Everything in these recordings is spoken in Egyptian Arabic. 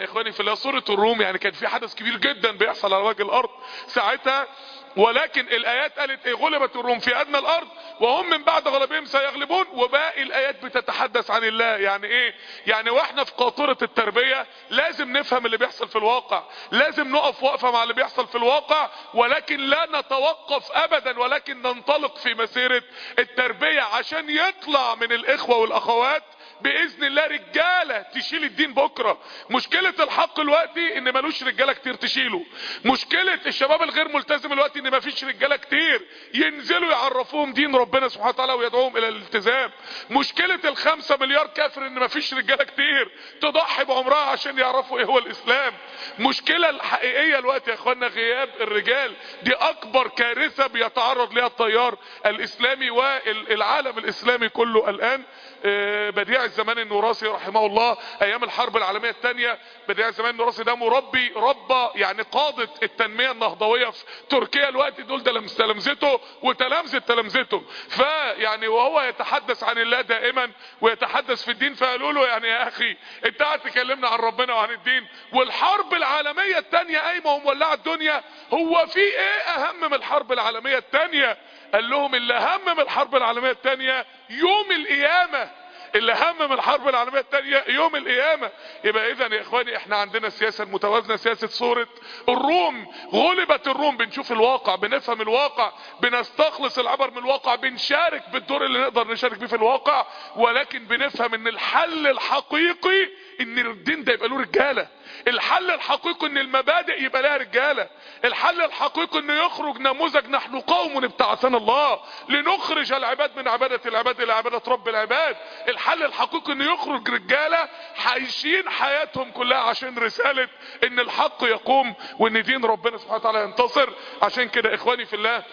اخواني في الله سورة الروم يعني كان في حدث كبير جدا بيحصل على وجه الارض ساعتها ولكن الايات قالت ايه غلبت الروم في ادنى الارض وهم من بعد غلبهم سيغلبون وباقي الايات بتتحدث عن الله يعني ايه يعني واحنا في قاطرة التربية لازم نفهم اللي بيحصل في الواقع لازم نقف وقفة مع اللي بيحصل في الواقع ولكن لا نتوقف ابدا ولكن ننطلق في مسيرة التربية عشان يطلع من الاخوة والاخوات باذن الله رجاله تشيل الدين بكره مشكله الحق دلوقتي ان ملوش رجاله كتير تشيله مشكله الشباب الغير ملتزم دلوقتي ان مفيش رجاله كتير ينزلوا يعرفوهم دين ربنا سبحانه وتعالى ويدعوهم الى الالتزام مشكله الخمسة مليار كافر ان مفيش رجاله كتير تضحي بعمرها عشان يعرفوا ايه هو الاسلام مشكله الحقيقيه دلوقتي يا اخوانا غياب الرجال دي اكبر كارثه بيتعرض لها التيار الاسلامي والعالم الاسلامي كله الان بديع الزمان النوراسي رحمه الله ايام الحرب العالمية الثانية بديع الزمان النوراسي ده مربي ربى يعني قادة التنمية النهضوية في تركيا الوقت دول ده تلامذته وتلامذة تلامذته فيعني وهو يتحدث عن الله دائما ويتحدث في الدين فقالوا له يعني يا اخي انت قاعد تكلمنا عن ربنا وعن الدين والحرب العالمية الثانية قايمة ومولعة الدنيا هو في ايه اهم من الحرب العالمية الثانية قال لهم اللي اهم من الحرب العالمية الثانية يوم القيامة اللي هم من الحرب العالمية الثانية يوم القيامة يبقى اذا يا اخواني احنا عندنا السياسة المتوازنة سياسة صورة الروم غلبت الروم بنشوف الواقع بنفهم الواقع بنستخلص العبر من الواقع بنشارك بالدور اللي نقدر نشارك بيه في الواقع ولكن بنفهم ان الحل الحقيقي ان الدين ده يبقى له رجاله الحل الحقيقي ان المبادئ يبقى لها رجاله الحل الحقيقي انه يخرج نموذج نحن قوم ابتعثنا الله لنخرج العباد من عبادة العباد الى عبادة رب العباد الحل الحقيقي انه يخرج رجالة عايشين حياتهم كلها عشان رسالة ان الحق يقوم وان دين ربنا سبحانه وتعالى ينتصر عشان كده اخواني في الله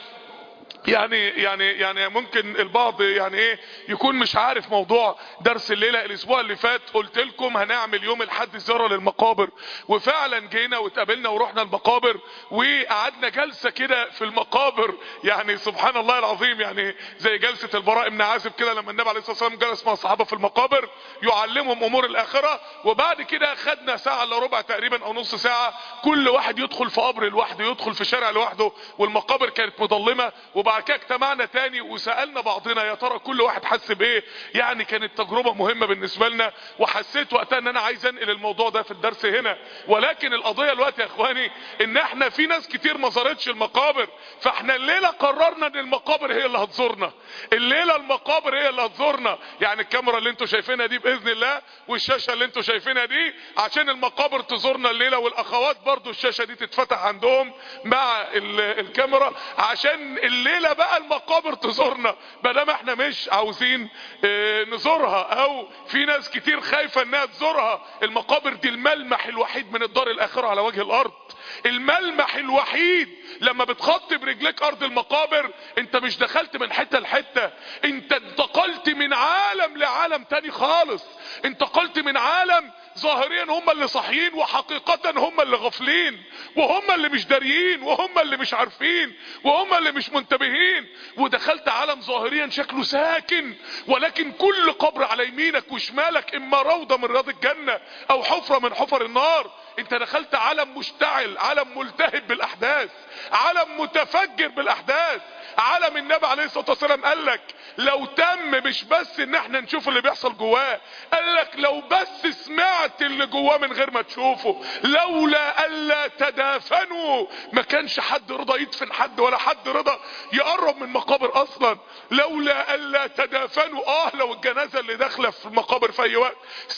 يعني يعني يعني ممكن البعض يعني ايه يكون مش عارف موضوع درس الليله الاسبوع اللي فات قلت لكم هنعمل يوم الحد زياره للمقابر وفعلا جينا واتقابلنا ورحنا المقابر وقعدنا جلسه كده في المقابر يعني سبحان الله العظيم يعني زي جلسه البراء بن عازب كده لما النبي عليه الصلاه والسلام جلس مع الصحابه في المقابر يعلمهم امور الاخره وبعد كده خدنا ساعه الا ربع تقريبا او نص ساعه كل واحد يدخل في قبر لوحده يدخل في شارع لوحده والمقابر كانت مظلمه وبعد كده اجتمعنا تاني وسألنا بعضنا يا ترى كل واحد حس بايه يعني كانت تجربة مهمة بالنسبة لنا وحسيت وقتها ان انا عايز انقل الموضوع ده في الدرس هنا ولكن القضية الوقت يا اخواني ان احنا في ناس كتير ما زارتش المقابر فاحنا الليلة قررنا ان المقابر هي اللي هتزورنا الليلة المقابر هي اللي هتزورنا يعني الكاميرا اللي انتوا شايفينها دي باذن الله والشاشة اللي انتوا شايفينها دي عشان المقابر تزورنا الليلة والاخوات برضو الشاشة دي تتفتح عندهم مع الكاميرا عشان الليلة بقى المقابر تزورنا بدل احنا مش عاوزين اه نزورها او في ناس كتير خايفة انها تزورها المقابر دي الملمح الوحيد من الدار الاخرة على وجه الارض الملمح الوحيد لما بتخط برجليك ارض المقابر انت مش دخلت من حتة لحتة انت انتقلت من عالم لعالم تاني خالص انتقلت من عالم ظاهريا هم اللي صاحيين وحقيقة هم اللي غافلين وهم اللي مش داريين وهم اللي مش عارفين وهم اللي مش منتبهين ودخلت عالم ظاهريا شكله ساكن ولكن كل قبر على يمينك وشمالك اما روضة من رياض الجنة او حفرة من حفر النار انت دخلت عالم مشتعل عالم ملتهب بالاحداث عالم متفجر بالاحداث عالم النبي عليه الصلاة والسلام قال لك لو تم مش بس ان احنا نشوف اللي بيحصل جواه قال لك لو بس سمعت اللي جواه من غير ما تشوفه لولا الا تدافنوا ما كانش حد رضى يدفن حد ولا حد رضى يقرب من مقابر اصلا لولا الا تدافنوا اه لو الجنازة اللي داخله في المقابر في اي وقت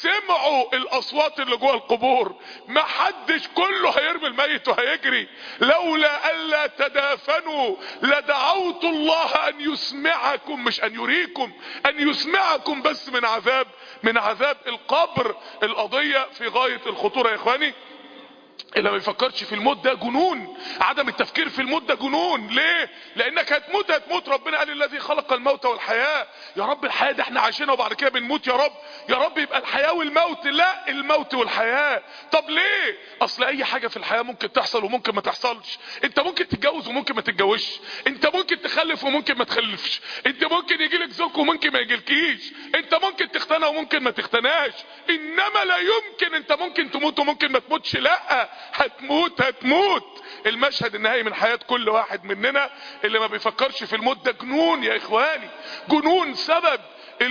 سمعوا الاصوات اللي جوه القبور ما حدش كله هيرمي الميت وهيجري لولا الا تدافنوا لدعوت الله ان يسمعكم مش ان يريكم ان يسمعكم بس من عذاب من عذاب القبر القضية في غاية الخطورة يا اخواني اللي ما بيفكرش في الموت ده جنون عدم التفكير في الموت ده جنون ليه لانك هتموت هتموت ربنا قال الذي خلق الموت والحياة يا رب الحياة دي احنا عايشينها وبعد كده بنموت يا رب يا رب يبقى الحياة والموت لا الموت والحياة طب ليه اصل اي حاجة في الحياة ممكن تحصل وممكن ما تحصلش انت ممكن تتجوز وممكن ما تتجوزش انت ممكن تخلف وممكن ما تخلفش انت ممكن يجيلك زوج وممكن ما يجيلكيش انت ممكن تختنى وممكن ما تختناش انما لا يمكن انت ممكن تموت وممكن ما تموتش لا هتموت هتموت المشهد النهائي من حياة كل واحد مننا اللي ما بيفكرش في الموت ده جنون يا اخواني جنون سبب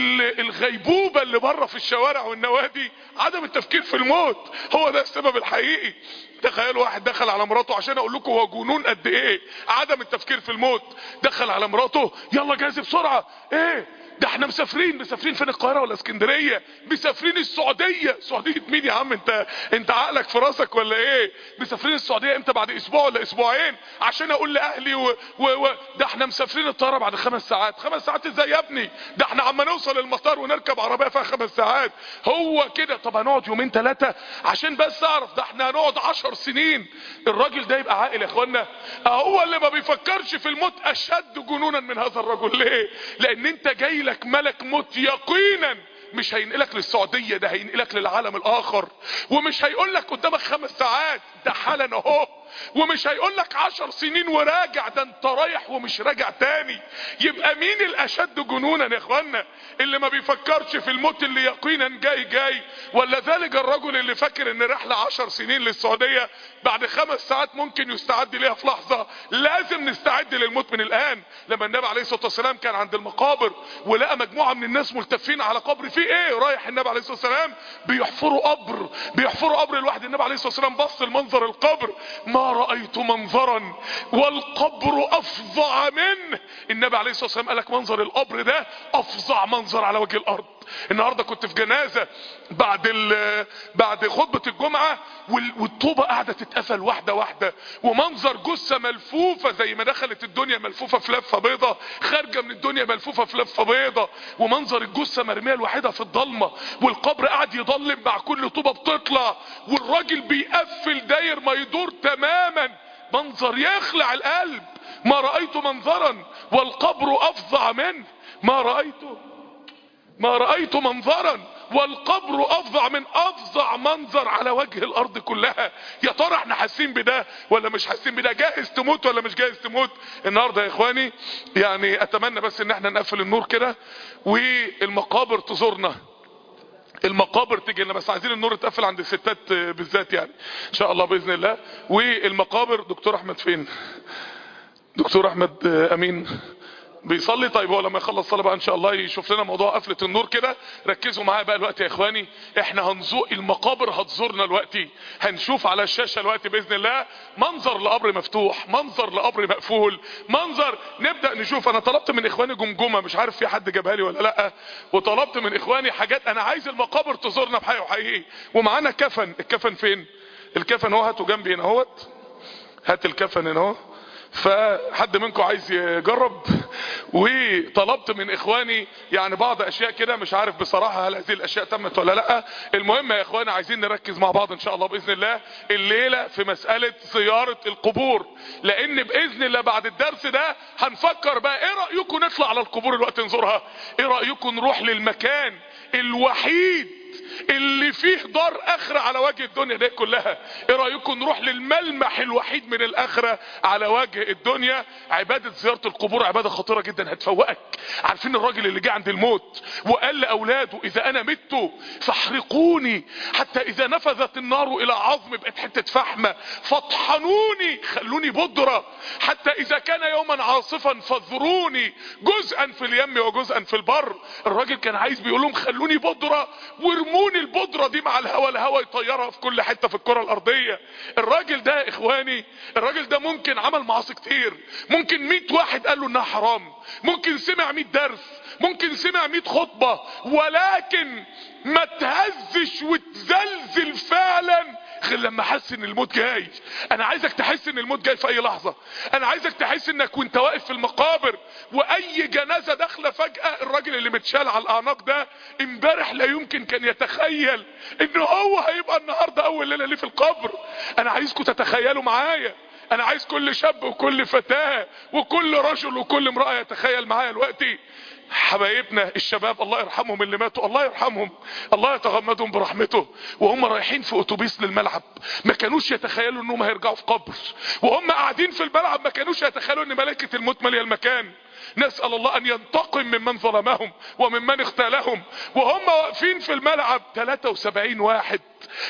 الغيبوبة اللي بره في الشوارع والنوادي عدم التفكير في الموت هو ده السبب الحقيقي تخيلوا واحد دخل على مراته عشان اقول لكم هو جنون قد ايه عدم التفكير في الموت دخل على مراته يلا جاهز بسرعة ايه ده احنا مسافرين مسافرين فين القاهره ولا اسكندريه مسافرين السعوديه سعوديه مين يا عم انت انت عقلك في راسك ولا ايه مسافرين السعوديه امتى بعد اسبوع ولا اسبوعين عشان اقول لاهلي و... و... و... ده احنا مسافرين الطياره بعد خمس ساعات خمس ساعات ازاي يا ابني ده احنا عما نوصل المطار ونركب عربيه فيها خمس ساعات هو كده طب هنقعد يومين ثلاثه عشان بس اعرف ده احنا هنقعد عشر سنين الراجل ده يبقى عاقل يا اخوانا هو اللي ما بيفكرش في الموت اشد جنونا من هذا الرجل ليه لان انت جاي لك ملك موت يقينا مش هينقلك للسعودية ده هينقلك للعالم الاخر ومش هيقول لك قدامك خمس ساعات ده حالا اهو ومش هيقول لك عشر سنين وراجع ده انت رايح ومش راجع تاني يبقى مين الاشد جنونا يا اخوانا اللي ما بيفكرش في الموت اللي يقينا جاي جاي ولا ذلك الرجل اللي فاكر ان رحلة عشر سنين للسعودية بعد خمس ساعات ممكن يستعد ليها في لحظة لازم نستعد للموت من الان لما النبي عليه الصلاة والسلام كان عند المقابر ولقى مجموعة من الناس ملتفين على قبر فيه ايه رايح النبي عليه الصلاة والسلام بيحفروا قبر بيحفروا قبر الواحد النبي عليه الصلاة والسلام بص المنظر القبر ما رأيت منظرا والقبر افظع منه النبي عليه الصلاة والسلام قالك منظر القبر ده افظع منظر على وجه الارض النهارده كنت في جنازه بعد بعد خطبه الجمعه والطوبه قاعده تتقفل واحده واحده ومنظر جثه ملفوفه زي ما دخلت الدنيا ملفوفه في لفه بيضه خارجه من الدنيا ملفوفه في لفه بيضه ومنظر الجثه مرميه الوحيده في الضلمه والقبر قاعد يضلم مع كل طوبه بتطلع والراجل بيقفل داير ما يدور تماما منظر يخلع القلب ما رأيت منظرا والقبر افظع منه ما رأيته ما رأيت منظرا والقبر افظع من افظع منظر على وجه الارض كلها يا ترى احنا حاسين بده ولا مش حاسين بده جاهز تموت ولا مش جاهز تموت النهارده يا اخواني يعني اتمنى بس ان احنا نقفل النور كده والمقابر تزورنا المقابر تيجي لنا بس عايزين النور يتقفل عند الستات بالذات يعني ان شاء الله باذن الله والمقابر دكتور احمد فين دكتور احمد امين بيصلي طيب هو لما يخلص صلاه بقى ان شاء الله يشوف لنا موضوع قفله النور كده ركزوا معايا بقى الوقت يا اخواني احنا هنزوق المقابر هتزورنا الوقت هنشوف على الشاشه الوقت باذن الله منظر لقبر مفتوح منظر لقبر مقفول منظر نبدا نشوف انا طلبت من اخواني جمجمه مش عارف في حد جابها لي ولا لا وطلبت من اخواني حاجات انا عايز المقابر تزورنا بحقيقه وحقيقي ومعانا كفن الكفن فين الكفن اهو هاتوا جنبي هنا اهوت هات الكفن هنا اهو فحد منكم عايز يجرب وطلبت من اخواني يعني بعض اشياء كده مش عارف بصراحة هل هذه الاشياء تمت ولا لا المهم يا اخواني عايزين نركز مع بعض ان شاء الله باذن الله الليلة في مسألة زيارة القبور لان باذن الله بعد الدرس ده هنفكر بقى ايه رأيكم نطلع على القبور الوقت نزورها ايه رأيكم نروح للمكان الوحيد اللي فيه دار اخرة على وجه الدنيا دي كلها ايه رأيكم نروح للملمح الوحيد من الاخرة على وجه الدنيا عبادة زيارة القبور عبادة خطيرة جدا هتفوقك عارفين الراجل اللي جه عند الموت وقال لاولاده اذا انا مت فاحرقوني حتى اذا نفذت النار الى عظم بقت حتة فحمة فاطحنوني خلوني بودرة حتى اذا كان يوما عاصفا فاذروني جزءا في اليم وجزءا في البر الراجل كان عايز بيقول لهم خلوني بودرة وارموني البودرة دي مع الهوا الهوا يطيرها في كل حتة في الكرة الارضية الراجل ده يا اخواني الراجل ده ممكن عمل معاصي كتير ممكن مئة واحد قال له انها حرام ممكن سمع مئة درس ممكن سمع مئة خطبة ولكن ما تهزش وتزلزل فعلا غير لما حس ان الموت جاي انا عايزك تحس ان الموت جاي في اي لحظة انا عايزك تحس انك وانت واقف في المقابر واي جنازة داخلة فجأة الراجل اللي متشال على الاعناق ده امبارح لا يمكن كان يتخيل ان هو هيبقى النهاردة اول ليلة ليه في القبر انا عايزكم تتخيلوا معايا انا عايز كل شاب وكل فتاة وكل رجل وكل امرأة يتخيل معايا دلوقتي حبايبنا الشباب الله يرحمهم اللي ماتوا الله يرحمهم الله يتغمدهم برحمته وهم رايحين في اتوبيس للملعب ما كانوش يتخيلوا انهم هيرجعوا في قبر وهم قاعدين في الملعب ما كانوش يتخيلوا ان ملائكة الموت ماليه المكان نسأل الله ان ينتقم ممن ظلمهم وممن اختالهم وهم واقفين في الملعب 73 واحد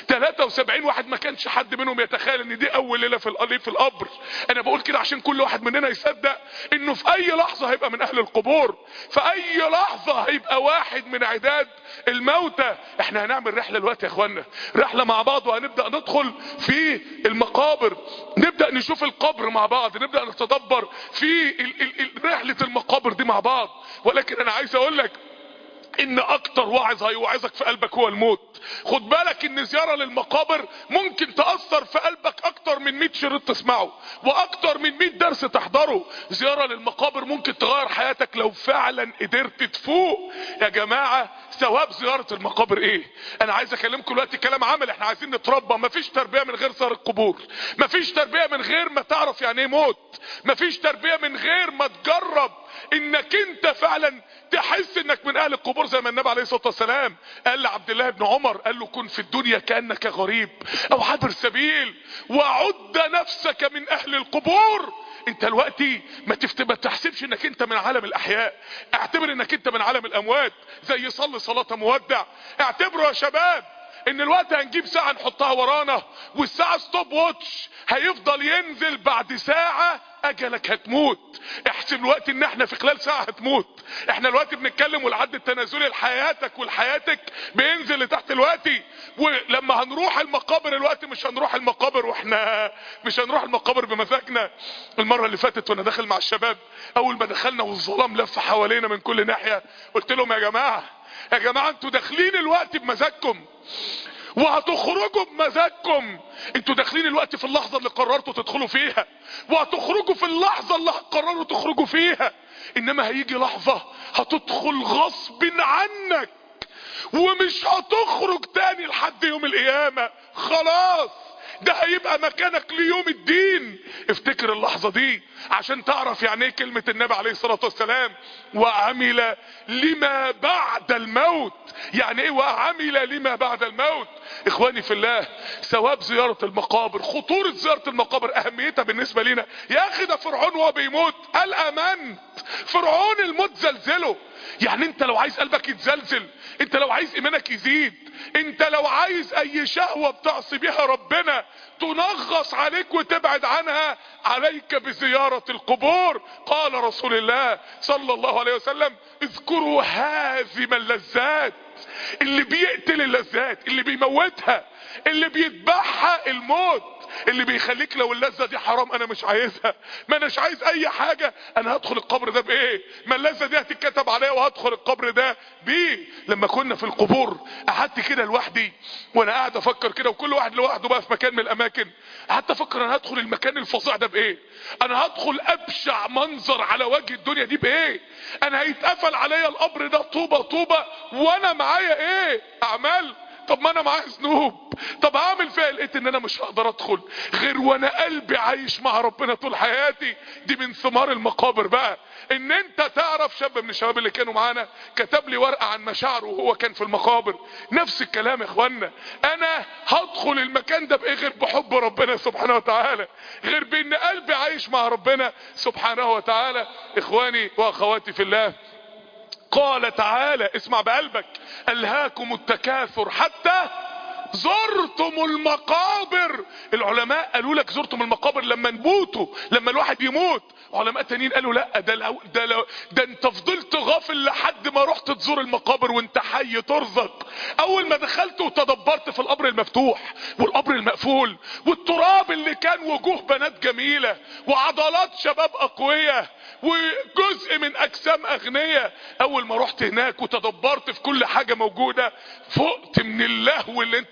73 واحد ما كانش حد منهم يتخيل ان دي اول ليله في القليب في القبر انا بقول كده عشان كل واحد مننا يصدق انه في اي لحظه هيبقى من اهل القبور في اي لحظه هيبقى واحد من عداد الموتى احنا هنعمل رحله دلوقتي يا اخوانا رحله مع بعض وهنبدا ندخل في المقابر نبدا نشوف القبر مع بعض نبدا نتدبر في ال ال ال رحله المقابر دي مع بعض ولكن انا عايز اقول لك ان اكتر واعظ هيوعظك في قلبك هو الموت خد بالك ان زيارة للمقابر ممكن تأثر في قلبك اكتر من 100 شريط تسمعه واكتر من 100 درس تحضره زيارة للمقابر ممكن تغير حياتك لو فعلا قدرت تفوق يا جماعة ثواب زيارة المقابر ايه انا عايز اكلمكم دلوقتي كلام عمل احنا عايزين نتربى مفيش تربية من غير زيارة القبور مفيش تربية من غير ما تعرف يعني ايه موت مفيش تربية من غير ما تجرب انك انت فعلا تحس انك من اهل القبور زي ما النبي عليه الصلاه والسلام قال لعبد الله بن عمر قال له كن في الدنيا كانك غريب او عبر سبيل وعد نفسك من اهل القبور انت دلوقتي ما تفت... ما تحسبش انك انت من عالم الاحياء اعتبر انك انت من عالم الاموات زي صلي صلاه مودع اعتبروا يا شباب ان الوقت هنجيب ساعة نحطها ورانا والساعة ستوب واتش هيفضل ينزل بعد ساعة اجلك هتموت احسب الوقت ان احنا في خلال ساعة هتموت احنا الوقت بنتكلم والعد التنازلي لحياتك ولحياتك بينزل لتحت الوقت ولما هنروح المقابر الوقت مش هنروح المقابر واحنا مش هنروح المقابر بمزاجنا المرة اللي فاتت وانا داخل مع الشباب اول ما دخلنا والظلام لف حوالينا من كل ناحية قلت لهم يا جماعة يا جماعة انتوا داخلين الوقت بمزاجكم وهتخرجوا بمزاجكم انتوا داخلين الوقت في اللحظة اللي قررتوا تدخلوا فيها وهتخرجوا في اللحظة اللي هتقرروا تخرجوا فيها انما هيجي لحظة هتدخل غصب عنك ومش هتخرج تاني لحد يوم القيامة خلاص ده هيبقى مكانك ليوم الدين افتكر اللحظة دي عشان تعرف يعني ايه كلمة النبي عليه الصلاة والسلام وعمل لما بعد الموت يعني ايه وعمل لما بعد الموت اخواني في الله ثواب زيارة المقابر خطورة زيارة المقابر اهميتها بالنسبة لنا يا اخي ده فرعون وهو بيموت قال امنت فرعون الموت زلزله يعني انت لو عايز قلبك يتزلزل انت لو عايز ايمانك يزيد انت لو عايز اي شهوة بتعصي بيها ربنا تنغص عليك وتبعد عنها عليك بزيارة القبور قال رسول الله صلى الله عليه وسلم اذكروا هازم اللذات اللي بيقتل اللذات اللي بيموتها اللي بيذبحها الموت اللي بيخليك لو اللذة دي حرام انا مش عايزها ما اناش عايز اي حاجة انا هدخل القبر ده بايه ما اللذة دي هتتكتب عليا وهدخل القبر ده بيه لما كنا في القبور قعدت كده لوحدي وانا قاعد افكر كده وكل واحد لوحده بقى في مكان من الاماكن قعدت افكر انا هدخل المكان الفظيع ده بايه انا هدخل ابشع منظر على وجه الدنيا دي بايه انا هيتقفل عليا القبر ده طوبة طوبة وانا معايا ايه اعمال طب ما انا معايا ذنوب طب هعمل فيها لقيت ان انا مش هقدر ادخل غير وانا قلبي عايش مع ربنا طول حياتي دي من ثمار المقابر بقى ان انت تعرف شاب من الشباب اللي كانوا معانا كتب لي ورقة عن مشاعره وهو كان في المقابر نفس الكلام يا اخوانا انا هدخل المكان ده بايه غير بحب ربنا سبحانه وتعالى غير بان قلبي عايش مع ربنا سبحانه وتعالى اخواني واخواتي في الله قال تعالى اسمع بقلبك الهاكم التكاثر حتى زرتم المقابر العلماء قالوا لك زرتم المقابر لما نموتوا لما الواحد يموت علماء تانيين قالوا لا ده لو ده لو ده انت فضلت غافل لحد ما رحت تزور المقابر وانت حي ترزق اول ما دخلت وتدبرت في القبر المفتوح والقبر المقفول والتراب اللي كان وجوه بنات جميلة وعضلات شباب اقوياء وجزء من اجسام اغنياء اول ما رحت هناك وتدبرت في كل حاجة موجودة فقت من اللهو اللي انت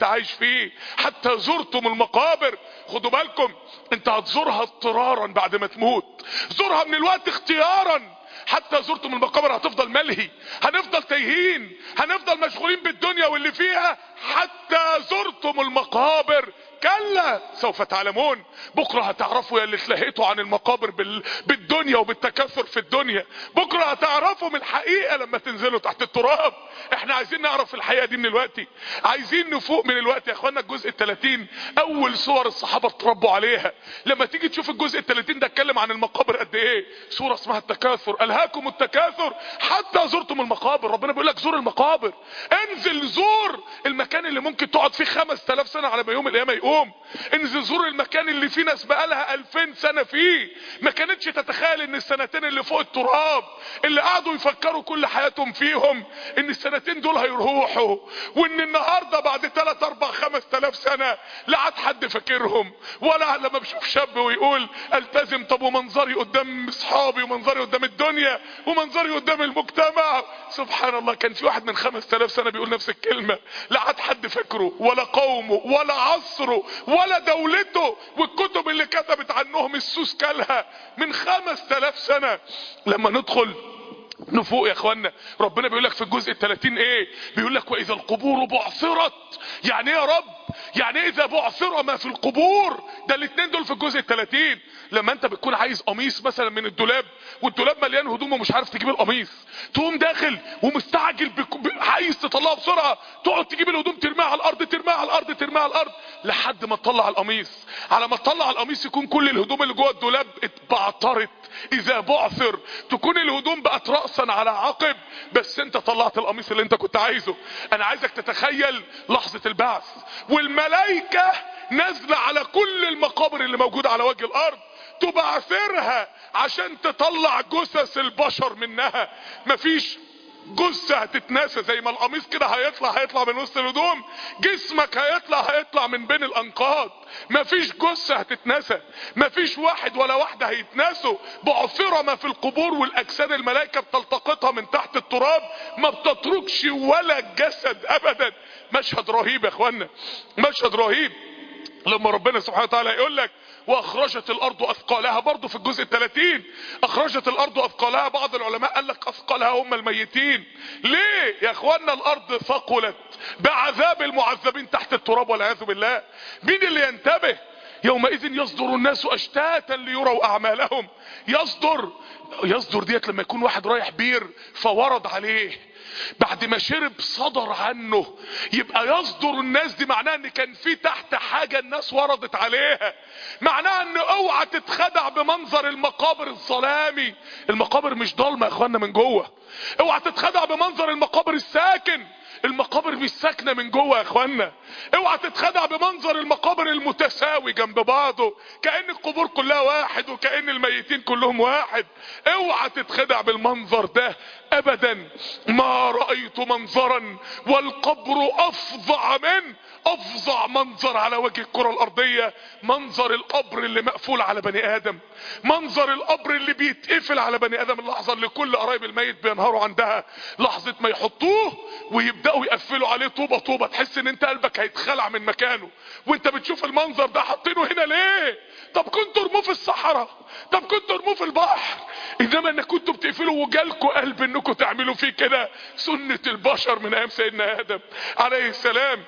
عايش فيه حتى زرتم المقابر خدوا بالكم انت هتزورها اضطرارا بعد ما تموت زورها من الوقت اختيارا حتى زرتم المقابر هتفضل ملهي هنفضل تايهين هنفضل مشغولين بالدنيا واللي فيها حتى زرتم المقابر كلا سوف تعلمون بكرة هتعرفوا يا اللي اتلهيتوا عن المقابر بال... بالدنيا وبالتكاثر في الدنيا بكرة هتعرفوا من الحقيقة لما تنزلوا تحت التراب احنا عايزين نعرف الحقيقة دي من الوقت عايزين نفوق من الوقت يا اخوانا الجزء الثلاثين اول صور الصحابة اتربوا عليها لما تيجي تشوف الجزء الثلاثين ده اتكلم عن المقابر قد ايه سورة اسمها التكاثر الهاكم التكاثر حتى زرتم المقابر ربنا بيقول لك زور المقابر انزل زور المكان اللي ممكن تقعد فيه خمس تلاف سنة على ما يوم القيامة يقوم انزل زور المكان اللي فيه ناس بقالها الفين سنة فيه ما كانتش تتخيل ان السنتين اللي فوق التراب اللي قعدوا يفكروا كل حياتهم فيهم ان السنتين دول هيروحوا وان النهاردة بعد 3 4 5000 سنة لا عاد حد فاكرهم ولا لما بشوف شاب ويقول التزم طب ومنظري قدام اصحابي ومنظري قدام الدنيا ومنظري قدام المجتمع سبحان الله كان في واحد من 5000 سنة بيقول نفس الكلمة لا عاد حد فاكره ولا قومه ولا عصره ولا دولته والكتب اللي كتبت عنهم السوس كلها من 5000 سنة لما ندخل نفوق يا اخوانا ربنا بيقول لك في الجزء الثلاثين ايه بيقول لك واذا القبور بعثرت يعني ايه يا رب يعني ايه اذا بعثر ما في القبور ده الاثنين دول في الجزء الثلاثين لما انت بتكون عايز قميص مثلا من الدولاب والدولاب مليان هدوم ومش عارف تجيب القميص تقوم داخل ومستعجل بك... ب... عايز تطلعه بسرعه تقعد تجيب الهدوم ترميها على الارض ترميها على الارض ترميها على الارض لحد ما تطلع القميص على ما تطلع القميص يكون كل الهدوم اللي جوه الدولاب اتبعترت اذا بعثر تكون الهدوم بقت راسا على عقب بس انت طلعت القميص اللي انت كنت عايزه انا عايزك تتخيل لحظه البعث والملائكه نازله على كل المقابر اللي موجوده على وجه الارض تبعثرها عشان تطلع جثث البشر منها مفيش جثة هتتناسى زي ما القميص كده هيطلع هيطلع من وسط الهدوم جسمك هيطلع هيطلع من بين الانقاض مفيش جثة هتتناسى مفيش واحد ولا واحدة هيتناسوا بعثرة ما في القبور والاجساد الملائكة بتلتقطها من تحت التراب ما بتتركش ولا جسد ابدا مشهد رهيب يا اخوانا مشهد رهيب لما ربنا سبحانه وتعالى يقول لك واخرجت الارض اثقالها برضه في الجزء الثلاثين اخرجت الارض اثقالها بعض العلماء قال لك اثقالها هم الميتين ليه يا اخوانا الارض ثقلت بعذاب المعذبين تحت التراب والعياذ بالله مين اللي ينتبه يومئذ يصدر الناس اشتاتا ليروا اعمالهم يصدر يصدر ديت لما يكون واحد رايح بير فورد عليه بعد ما شرب صدر عنه يبقى يصدر الناس دي معناها ان كان في تحت حاجة الناس وردت عليها معناها ان اوعى تتخدع بمنظر المقابر الظلامي المقابر مش ضلمة يا اخوانا من جوه اوعى تتخدع بمنظر المقابر الساكن المقابر مش ساكنه من جوه يا اخوانا اوعى تتخدع بمنظر المقابر المتساوي جنب بعضه كأن القبور كلها واحد وكأن الميتين كلهم واحد اوعى تتخدع بالمنظر ده ابدا ما رأيت منظرا والقبر افظع من افظع منظر على وجه الكرة الارضية منظر القبر اللي مقفول على بني ادم منظر القبر اللي بيتقفل على بني ادم اللحظة اللي كل قرايب الميت بينهاروا عندها لحظة ما يحطوه ويبدأوا يقفلوا عليه طوبة طوبة تحس ان انت قلبك هيتخلع من مكانه وانت بتشوف المنظر ده حاطينه هنا ليه طب كنتوا ارموه في الصحراء طب كنتوا ارموه في البحر انما ان كنتوا بتقفلوا وجالكوا قلب انكم تعملوا فيه كده سنة البشر من ايام سيدنا ادم عليه السلام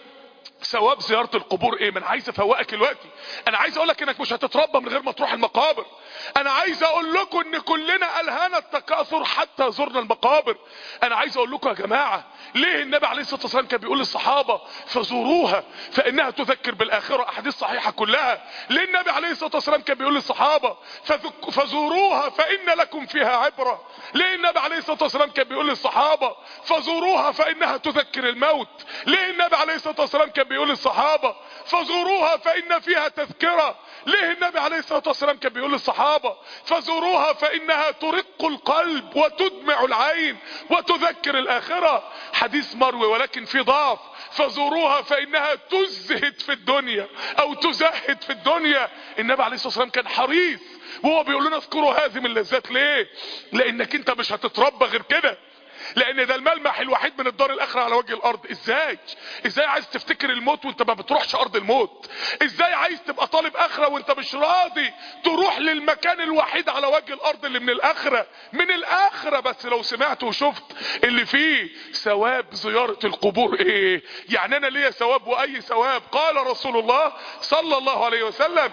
ثواب زيارة القبور ايه من عايز افوقك دلوقتي انا عايز اقولك انك مش هتتربى من غير ما تروح المقابر انا عايز اقول لكم ان كلنا الهانا التكاثر حتى زرنا المقابر انا عايز اقول لكم يا جماعة ليه النبي عليه الصلاة والسلام كان بيقول للصحابة فزوروها فانها تذكر بالاخرة احاديث صحيحة كلها ليه النبي عليه الصلاة والسلام كان بيقول للصحابة فذك- فزوروها فان لكم فيها عبرة ليه النبي عليه الصلاة والسلام كان بيقول للصحابة فزوروها فانها تذكر الموت ليه النبي عليه الصلاة والسلام كان بيقول للصحابة فزوروها فان فيها تذكرة ليه النبي عليه الصلاة والسلام كان بيقول للصحابة فزوروها فانها ترق القلب وتدمع العين وتذكر الاخرة حديث مروي ولكن في ضعف فزوروها فانها تزهد في الدنيا او تزهد في الدنيا النبي عليه الصلاة والسلام كان حريص وهو بيقول لنا اذكروا هذه من اللذات ليه لانك انت مش هتتربى غير كده لان ده الملمح الوحيد من الدار الاخره على وجه الارض ازاي ازاي عايز تفتكر الموت وانت ما بتروحش ارض الموت ازاي عايز تبقى طالب اخره وانت مش راضي تروح للمكان الوحيد على وجه الارض اللي من الاخره من الاخره بس لو سمعت وشفت اللي فيه ثواب زياره القبور ايه يعني انا ليا ثواب واي ثواب قال رسول الله صلى الله عليه وسلم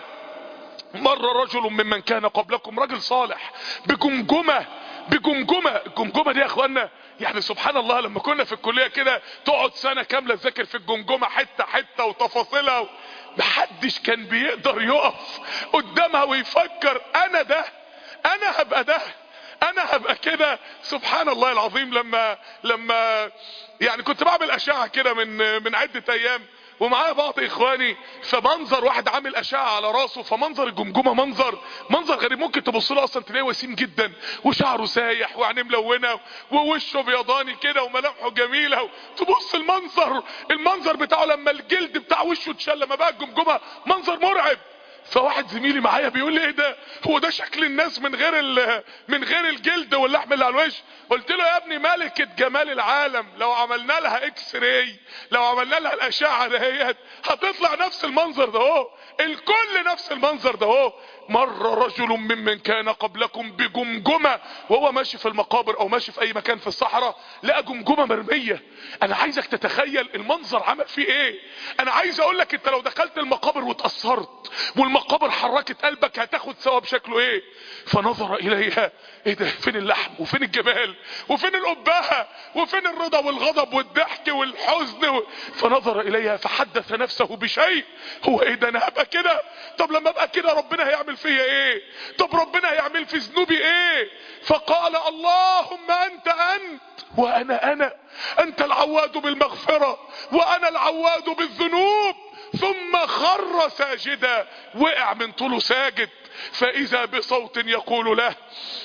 مر رجل ممن كان قبلكم رجل صالح بجمجمة بجمجمة الجمجمة دي يا اخوانا يعني سبحان الله لما كنا في الكلية كده تقعد سنة كاملة تذاكر في الجمجمة حتة حتة وتفاصيلها و... محدش كان بيقدر يقف قدامها ويفكر انا ده انا هبقى ده انا هبقى كده سبحان الله العظيم لما لما يعني كنت بعمل اشعة كده من من عدة ايام ومعايا بعض اخواني فمنظر واحد عامل اشعه على راسه فمنظر الجمجمه منظر منظر غريب ممكن تبص له اصلا تلاقيه وسيم جدا وشعره سايح وعينيه ملونه ووشه بيضاني كده وملامحه جميله تبص المنظر المنظر بتاعه لما الجلد بتاع وشه اتشال لما بقى الجمجمه منظر مرعب فواحد زميلي معايا بيقول لي ايه ده هو ده شكل الناس من غير من غير الجلد واللحم اللي على الوش قلت له يا ابني ملكة جمال العالم لو عملنا لها اكس راي لو عملنا لها الاشعه دهيت هتطلع نفس المنظر ده اهو الكل نفس المنظر ده اهو مر رجل ممن كان قبلكم بجمجمه وهو ماشي في المقابر او ماشي في اي مكان في الصحراء لقى جمجمه مرميه انا عايزك تتخيل المنظر عمل فيه ايه انا عايز اقول لك انت لو دخلت المقابر واتاثرت والمقابر حركت قلبك هتاخد ثواب شكله ايه فنظر اليها ايه ده فين اللحم وفين الجمال وفين الابهه وفين الرضا والغضب والضحك والحزن و... فنظر اليها فحدث نفسه بشيء هو ايه ده انا هبقى كده طب لما ابقى كده ربنا هيعمل فيا ايه طب ربنا هيعمل في ذنوبي ايه فقال اللهم انت انت وانا انا انت العواد بالمغفرة وانا العواد بالذنوب ثم خر ساجدا وقع من طوله ساجد فاذا بصوت يقول له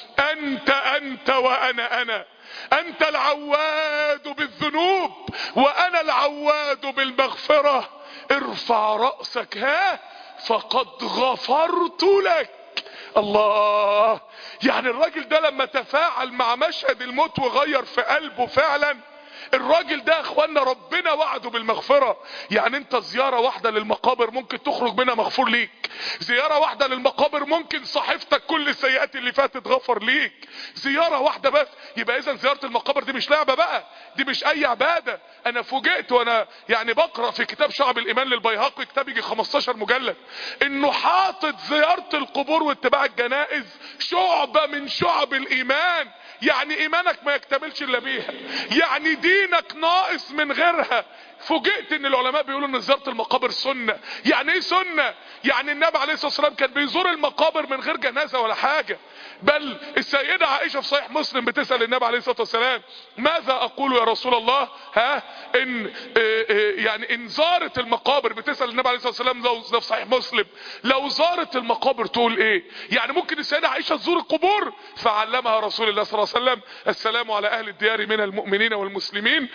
انت انت وانا انا انت العواد بالذنوب وانا العواد بالمغفرة ارفع رأسك ها فقد غفرت لك الله يعني الراجل ده لما تفاعل مع مشهد الموت وغير في قلبه فعلا الراجل ده يا اخوانا ربنا وعده بالمغفرة يعني انت زيارة واحدة للمقابر ممكن تخرج منها مغفور ليك زيارة واحدة للمقابر ممكن صحيفتك كل السيئات اللي فاتت غفر ليك زيارة واحدة بس يبقى اذا زيارة المقابر دي مش لعبة بقى دي مش اي عبادة انا فوجئت وانا يعني بقرأ في كتاب شعب الايمان للبيهقي كتاب يجي 15 مجلد انه حاطط زيارة القبور واتباع الجنائز شعبة من شعب الايمان يعني ايمانك ما يكتملش الا بيها يعني دينك ناقص من غيرها فوجئت ان العلماء بيقولوا ان زيارة المقابر سنة يعني ايه سنة يعني النبي عليه الصلاة والسلام كان بيزور المقابر من غير جنازة ولا حاجة بل السيدة عائشة في صحيح مسلم بتسأل النبي عليه الصلاة والسلام ماذا اقول يا رسول الله ها ان اه اه يعني ان زارت المقابر بتسأل النبي عليه الصلاة والسلام لو ده في صحيح مسلم لو زارت المقابر تقول ايه يعني ممكن السيدة عائشة تزور القبور فعلمها رسول الله صلى الله عليه وسلم السلام على اهل الديار من المؤمنين والمسلمين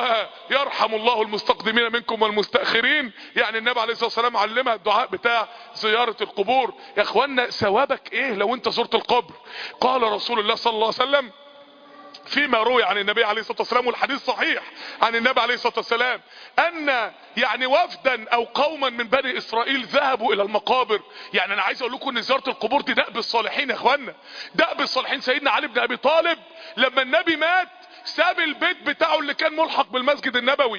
ويرحم الله المستقدمين منكم والمستأخرين يعني النبي عليه الصلاة والسلام علمها الدعاء بتاع زيارة القبور يا اخوانا ثوابك ايه لو انت زرت القبر قال رسول الله صلى الله عليه وسلم فيما روي عن النبي عليه الصلاة والسلام والحديث صحيح عن النبي عليه الصلاة والسلام ان يعني وفدا او قوما من بني اسرائيل ذهبوا الى المقابر يعني انا عايز اقول لكم ان زيارة القبور دي دأب الصالحين يا اخوانا دأب الصالحين سيدنا علي بن ابي طالب لما النبي مات ساب البيت بتاعه اللي كان ملحق بالمسجد النبوي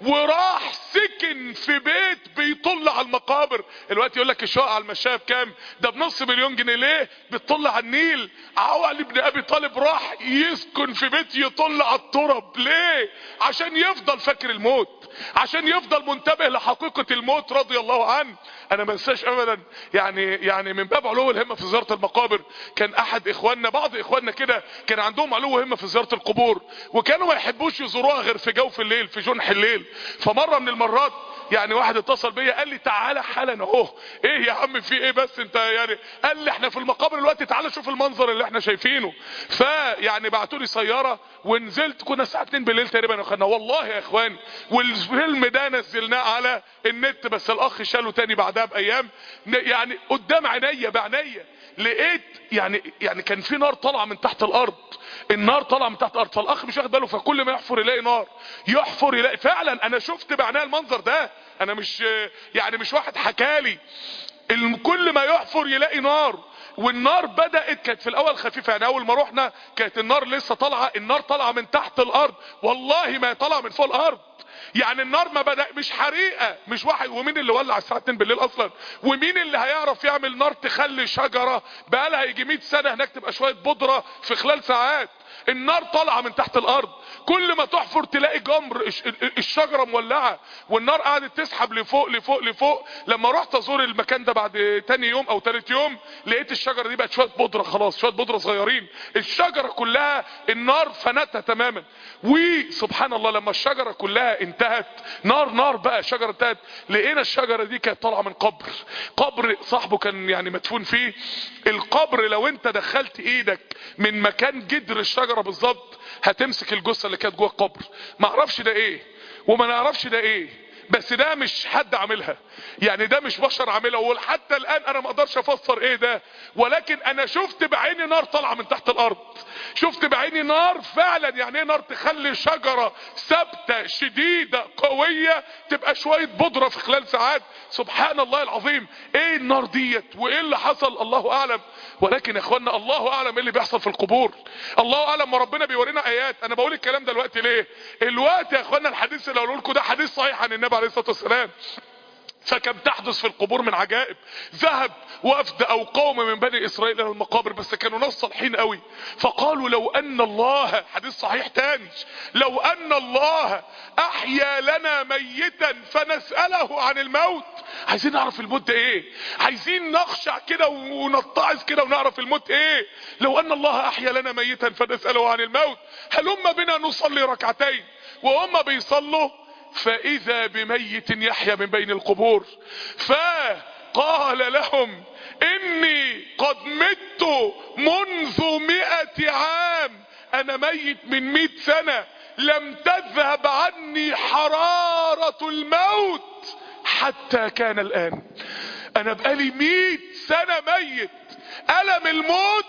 وراح سكن في بيت بيطل على المقابر الوقت يقول لك الشقه على المشايه بكام ده بنص مليون جنيه ليه بتطل على النيل علي بن ابي طالب راح يسكن في بيت يطل على التراب ليه عشان يفضل فاكر الموت عشان يفضل منتبه لحقيقة الموت رضي الله عنه انا ما انساش ابدا يعني يعني من باب علو الهمة في زيارة المقابر كان احد اخواننا بعض اخواننا كده كان عندهم علو همة في زيارة القبور وكانوا ما يحبوش يزوروها غير في جوف الليل في جنح الليل فمرة من المرات يعني واحد اتصل بيا قال لي تعالى حالا اهو ايه يا عم في ايه بس انت يعني قال لي احنا في المقابر دلوقتي تعالى شوف المنظر اللي احنا شايفينه فيعني بعتوا لي سياره ونزلت كنا الساعه 2 بالليل تقريبا اخدنا والله يا اخوان والفيلم ده نزلناه على النت بس الاخ شاله تاني بعدها بايام يعني قدام عينيا بعينيا لقيت يعني يعني كان في نار طالعه من تحت الارض النار طالعه من تحت الارض فالاخ الاخ مش واخد باله فكل ما يحفر يلاقي نار يحفر يلاقي فعلا انا شفت بعناها المنظر ده انا مش يعني مش واحد حكالي ال- كل ما يحفر يلاقي نار والنار بدأت كانت في الاول خفيفة يعني اول ما رحنا كانت النار لسه طالعة النار طالعة من تحت الارض والله ما هي طالعة من فوق الارض يعني النار ما بدأ مش حريقة مش واحد ومين اللي ولع الساعة 2 بالليل اصلا ومين اللي هيعرف يعمل نار تخلي شجرة بقالها يجي 100 سنة هناك تبقى شوية بودرة في خلال ساعات النار طالعة من تحت الارض كل ما تحفر تلاقي جمر الش- الشجرة مولعة والنار قعدت تسحب لفوق لفوق لفوق لما رحت ازور المكان ده بعد تاني يوم او تالت يوم لقيت الشجرة دي بقت شوية بودرة خلاص شوية بودرة صغيرين الشجرة كلها النار فنتها تماما وسبحان الله لما الشجرة كلها انتهت نار نار بقى الشجرة انتهت لقينا الشجرة دي كانت طالعة من قبر قبر صاحبه كان يعني مدفون فيه القبر لو انت دخلت ايدك من مكان جدر الشجرة بالظبط هتمسك الجثة اللي كانت جوه القبر ما اعرفش ده ايه وما نعرفش ده ايه بس ده مش حد عاملها يعني ده مش بشر عاملها وحتى الان انا ما اقدرش افسر ايه ده ولكن انا شفت بعيني نار طالعه من تحت الارض شفت بعيني نار فعلا يعني ايه نار تخلي شجره ثابته شديده قويه تبقى شويه بودره في خلال ساعات سبحان الله العظيم ايه النار ديت وايه اللي حصل الله اعلم ولكن يا اخوانا الله اعلم ايه اللي بيحصل في القبور الله اعلم ما ربنا بيورينا ايات انا بقول الكلام ده دلوقتي ليه الوقت يا اخوانا الحديث اللي هقوله لكم ده حديث صحيح عن النبي عليه الصلاه والسلام فكم تحدث في القبور من عجائب ذهب وفد او قوم من بني اسرائيل الى المقابر بس كانوا ناس صالحين قوي فقالوا لو ان الله حديث صحيح تاني لو ان الله احيا لنا ميتا فنسأله عن الموت عايزين نعرف الموت ده ايه عايزين نخشع كده ونتعظ كده ونعرف الموت ايه لو ان الله احيا لنا ميتا فنسأله عن الموت هلم بنا نصلي ركعتين وهم بيصلوا فاذا بميت يحيا من بين القبور فقال لهم اني قد مت منذ مئة عام انا ميت من مئة سنة لم تذهب عني حرارة الموت حتى كان الان انا بقالي مئة سنة ميت الم الموت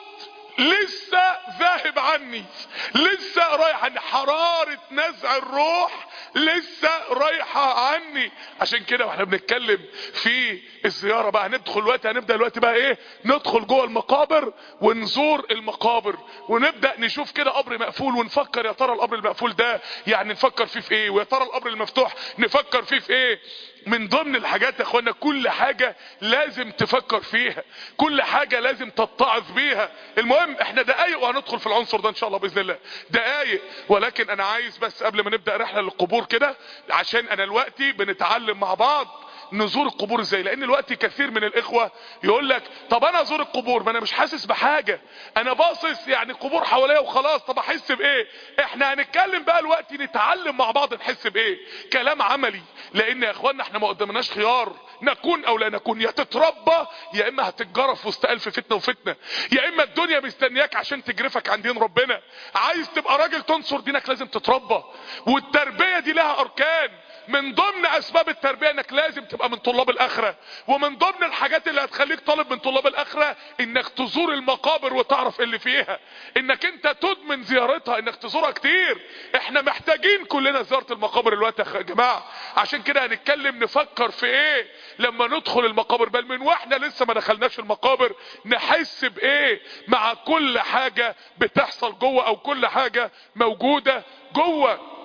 لسه ذاهب عني لسه رايح عن حرارة نزع الروح لسه رايحة عني عشان كده واحنا بنتكلم في الزيارة بقى هندخل الوقت هنبدأ الوقت بقى ايه ندخل جوه المقابر ونزور المقابر ونبدأ نشوف كده قبر مقفول ونفكر يا ترى القبر المقفول ده يعني نفكر فيه في ايه ويا ترى القبر المفتوح نفكر فيه في ايه من ضمن الحاجات يا اخوانا كل حاجة لازم تفكر فيها كل حاجة لازم تتعظ بيها المهم احنا دقايق وهندخل في العنصر ده ان شاء الله باذن الله دقايق ولكن انا عايز بس قبل ما نبدأ رحلة للقبور كده عشان انا دلوقتي بنتعلم مع بعض نزور القبور ازاي لان الوقت كثير من الاخوة يقول لك طب انا ازور القبور ما انا مش حاسس بحاجة انا باصص يعني قبور حواليا وخلاص طب احس بايه احنا هنتكلم بقى الوقت نتعلم مع بعض نحس بايه كلام عملي لان يا اخوانا احنا ما قدامناش خيار نكون او لا نكون يا تتربى يا اما هتتجرف وسط الف فتنة وفتنة يا اما الدنيا مستنياك عشان تجرفك عن دين ربنا عايز تبقى راجل تنصر دينك لازم تتربى والتربية دي لها اركان من ضمن اسباب التربية انك لازم تبقى من طلاب الاخرة ومن ضمن الحاجات اللي هتخليك طالب من طلاب الاخرة انك تزور المقابر وتعرف اللي فيها انك انت تدمن زيارتها انك تزورها كتير احنا محتاجين كلنا زيارة المقابر الوقت يا جماعة عشان كده هنتكلم نفكر في ايه لما ندخل المقابر بل من واحنا لسه ما دخلناش المقابر نحس بايه مع كل حاجة بتحصل جوه او كل حاجة موجودة جوه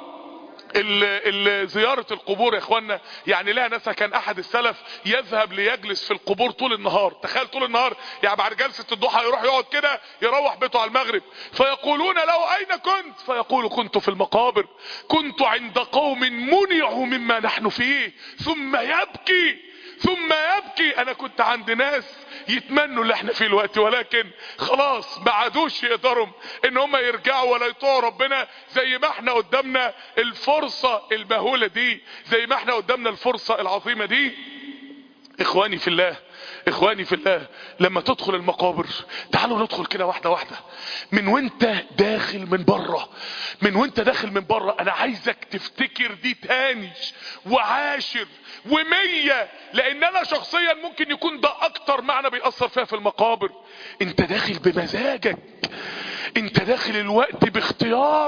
ال- ال- زيارة القبور يا اخوانا يعني لها ناسها كان احد السلف يذهب ليجلس في القبور طول النهار تخيل طول النهار يعني بعد جلسة الضحى يروح يقعد كده يروح بيته على المغرب فيقولون له اين كنت فيقول كنت في المقابر كنت عند قوم منعوا مما نحن فيه ثم يبكي ثم يبكي انا كنت عند ناس يتمنوا اللي احنا فيه الوقت ولكن خلاص ما عادوش يقدروا ان هم يرجعوا ولا يطوعوا ربنا زي ما احنا قدامنا الفرصة المهولة دي زي ما احنا قدامنا الفرصة العظيمة دي اخواني في الله اخواني في الله لما تدخل المقابر تعالوا ندخل كده واحدة واحدة من وانت داخل من بره من وانت داخل من بره انا عايزك تفتكر دي تاني وعاشر ومية لان انا شخصيا ممكن يكون ده اكتر معنى بيأثر فيها في المقابر انت داخل بمزاجك انت داخل الوقت باختيارك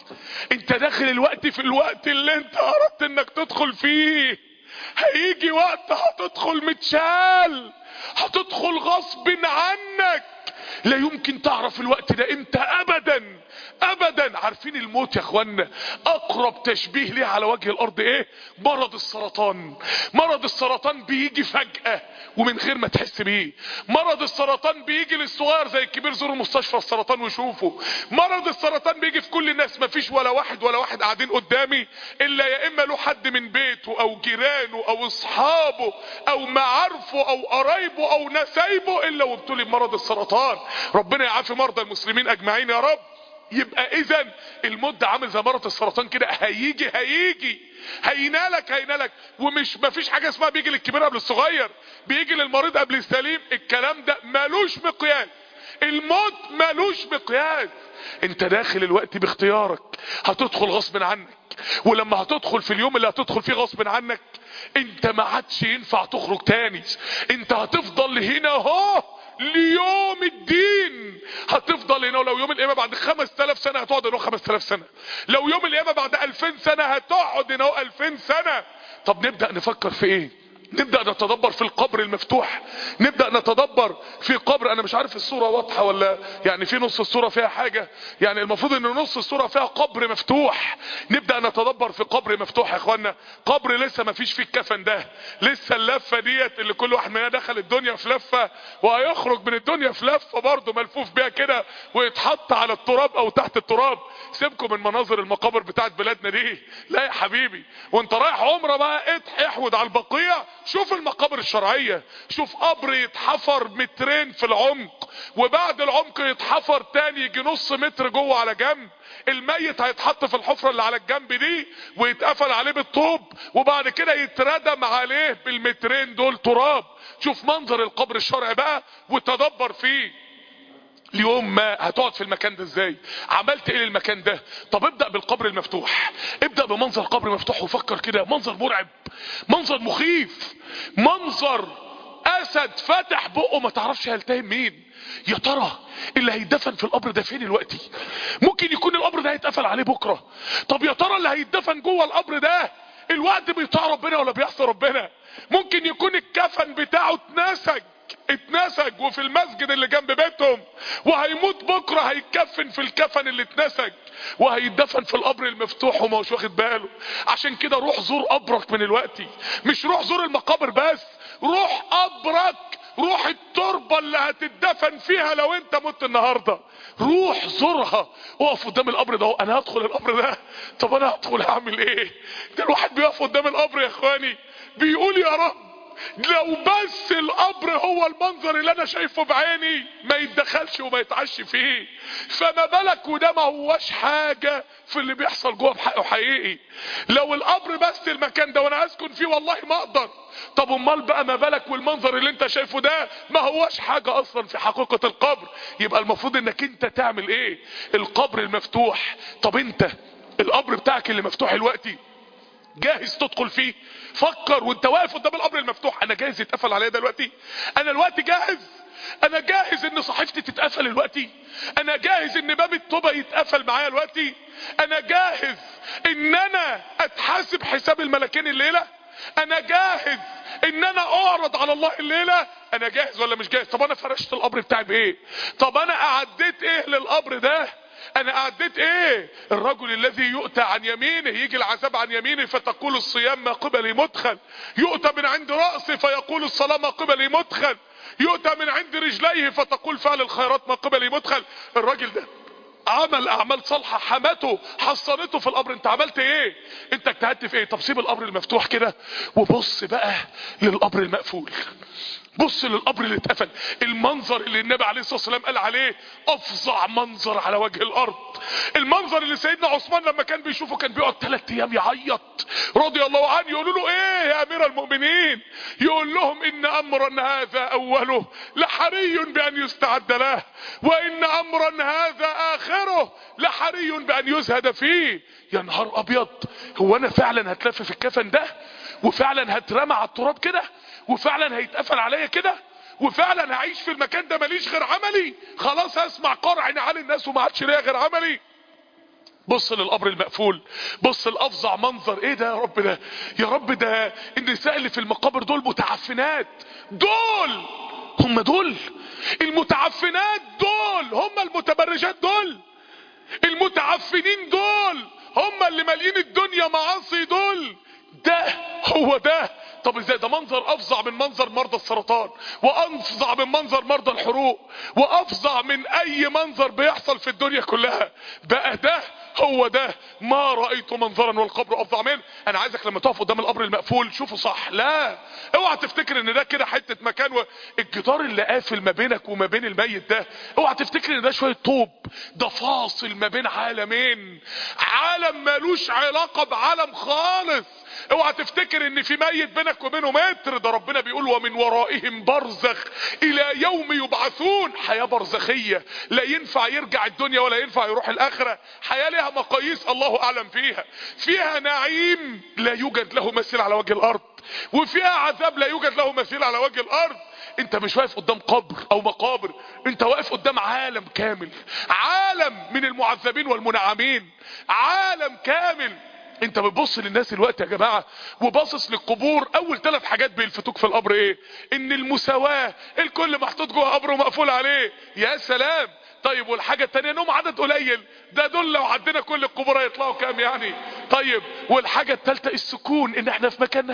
انت داخل الوقت في الوقت اللي انت اردت انك تدخل فيه هيجي وقت هتدخل متشال هتدخل غصب عنك لا يمكن تعرف الوقت ده امتى ابدا ابدا عارفين الموت يا اخوانا اقرب تشبيه ليه على وجه الارض ايه مرض السرطان مرض السرطان بيجي فجأة ومن غير ما تحس بيه مرض السرطان بيجي للصغير زي الكبير زوروا مستشفى السرطان وشوفوا مرض السرطان بيجي في كل الناس مفيش ولا واحد ولا واحد قاعدين قدامي الا يا اما له حد من بيته او جيرانه او اصحابه او معارفه او قرايبه او نسايبه الا وابتلي بمرض السرطان ربنا يعافي مرضى المسلمين اجمعين يا رب يبقى اذا الموت ده عامل زي مرض السرطان كده هيجي هيجي هينالك هينالك ومش مفيش حاجه اسمها بيجي للكبير قبل الصغير بيجي للمريض قبل السليم الكلام ده ملوش مقياس الموت ملوش مقياس انت داخل الوقت باختيارك هتدخل غصب عنك ولما هتدخل في اليوم اللي هتدخل فيه غصب عنك انت ما عادش ينفع تخرج تاني انت هتفضل هنا اهو ليوم الدين هتفضل هنا ولو يوم القيامه بعد 5000 سنه هتقعد هنا 5000 سنه لو يوم القيامه بعد 2000 سنه هتقعد هنا 2000 سنه طب نبدا نفكر في ايه نبدأ نتدبر في القبر المفتوح نبدأ نتدبر في قبر انا مش عارف الصورة واضحة ولا يعني في نص الصورة فيها حاجة يعني المفروض ان نص الصورة فيها قبر مفتوح نبدأ نتدبر في قبر مفتوح يا اخوانا قبر لسه ما فيش فيه الكفن ده لسه اللفة ديت اللي كل واحد مننا دخل الدنيا في لفة وهيخرج من الدنيا في لفة برضه ملفوف بيها كده ويتحط على التراب او تحت التراب سيبكم من مناظر المقابر بتاعت بلادنا دي لا يا حبيبي وانت رايح عمره بقى احود على البقيع شوف المقابر الشرعية شوف قبر يتحفر مترين في العمق وبعد العمق يتحفر تاني يجي نص متر جوه على جنب الميت هيتحط في الحفرة اللي على الجنب دي ويتقفل عليه بالطوب وبعد كده يتردم عليه بالمترين دول تراب شوف منظر القبر الشرعي بقى وتدبر فيه اليوم ما هتقعد في المكان ده ازاي عملت ايه للمكان ده طب ابدأ بالقبر المفتوح ابدأ بمنظر قبر مفتوح وفكر كده منظر مرعب منظر مخيف منظر اسد فتح بقه ما تعرفش هيلتهم مين يا ترى اللي هيدفن في القبر ده فين دلوقتي ممكن يكون القبر ده هيتقفل عليه بكرة طب يا ترى اللي هيدفن جوه القبر ده الوقت بيطاع ربنا ولا بيعصي ربنا ممكن يكون الكفن بتاعه اتنسج اتنسج وفي المسجد اللي جنب بيتهم وهيموت بكره هيتكفن في الكفن اللي اتنسج وهيدفن في القبر المفتوح وما هوش واخد باله عشان كده روح زور قبرك من الوقت مش روح زور المقابر بس روح قبرك روح التربة اللي هتدفن فيها لو انت مت النهاردة روح زورها اقف قدام القبر ده انا هدخل القبر ده طب انا هدخل هعمل ايه ده الواحد بيقف قدام القبر يا اخواني بيقول يا رب لو بس القبر هو المنظر اللي انا شايفه بعيني ما يتدخلش وما يتعش فيه فما بالك وده ما هوش حاجة في اللي بيحصل جوه بحقه حقيقي لو القبر بس المكان ده وانا اسكن فيه والله ما اقدر طب امال بقى ما بالك والمنظر اللي انت شايفه ده ما هوش حاجة اصلا في حقيقة القبر يبقى المفروض انك انت تعمل ايه القبر المفتوح طب انت القبر بتاعك اللي مفتوح دلوقتي جاهز تدخل فيه فكر وانت واقف قدام القبر المفتوح انا جاهز يتقفل عليا دلوقتي انا الوقت جاهز انا جاهز ان صحيفتي تتقفل دلوقتي انا جاهز ان باب التوبه يتقفل معايا دلوقتي انا جاهز ان انا اتحاسب حساب الملكين الليله انا جاهز ان انا اعرض على الله الليله انا جاهز ولا مش جاهز طب انا فرشت القبر بتاعي بايه طب انا اعديت ايه للقبر ده انا اعديت ايه الرجل الذي يؤتى عن يمينه يجي العذاب عن يمينه فتقول الصيام ما قبلي مدخل يؤتى من عند رأسه فيقول الصلاة ما قبلي مدخل يؤتى من عند رجليه فتقول فعل الخيرات ما قبلي مدخل الراجل ده عمل اعمال صالحة حمته حصنته في القبر انت عملت ايه انت اجتهدت في ايه طب سيب القبر المفتوح كده وبص بقى للقبر المقفول بص للقبر اللي اتقفل المنظر اللي النبي عليه الصلاة والسلام قال عليه افظع منظر على وجه الارض المنظر اللي سيدنا عثمان لما كان بيشوفه كان بيقعد ثلاث ايام يعيط رضي الله عنه يقولوا له ايه يا امير المؤمنين يقول لهم ان امرا هذا اوله لحري بان يستعد له وان امرا هذا اخره لحري بان يزهد فيه يا نهار ابيض هو انا فعلا هتلف في الكفن ده وفعلا هترمى على التراب كده وفعلا هيتقفل عليا كده وفعلا هعيش في المكان ده ماليش غير عملي خلاص هسمع قرع نعال الناس وما عادش ليا غير عملي بص للقبر المقفول بص الافظع منظر ايه ده يا رب ده يا رب ده النساء اللي في المقابر دول متعفنات دول هم دول المتعفنات دول هم المتبرجات دول المتعفنين دول هم اللي مالين الدنيا معاصي دول ده هو ده طب ازاي ده منظر افظع من منظر مرضى السرطان وافظع من منظر مرضى الحروق وافظع من اي منظر بيحصل في الدنيا كلها بقى ده هو ده ما رأيت منظرا والقبر افظع منه انا عايزك لما تقف قدام القبر المقفول شوفه صح لا اوعى تفتكر ان ده كده حتة مكان و... الجدار اللي قافل ما بينك وما بين الميت ده اوعى تفتكر ان ده شوية طوب ده فاصل ما بين عالمين عالم مالوش علاقة بعالم خالص اوعى تفتكر ان في ميت بينك وبينه متر ده ربنا بيقول ومن ورائهم برزخ الى يوم يبعثون حياة برزخية لا ينفع يرجع الدنيا ولا ينفع يروح الاخرة حياة لها مقاييس الله اعلم فيها فيها نعيم لا يوجد له مثيل على وجه الارض وفيها عذاب لا يوجد له مثيل على وجه الارض انت مش واقف قدام قبر او مقابر انت واقف قدام عالم كامل عالم من المعذبين والمنعمين عالم كامل انت بتبص للناس الوقت يا جماعة وباصص للقبور اول ثلاث حاجات بيلفتوك في القبر ايه ان المساواة الكل محطوط جوه قبر ومقفول عليه يا سلام طيب والحاجة التانية انهم عدد قليل ده دول لو عدينا كل القبور هيطلعوا كام يعني طيب والحاجة التالتة السكون ان احنا في مكان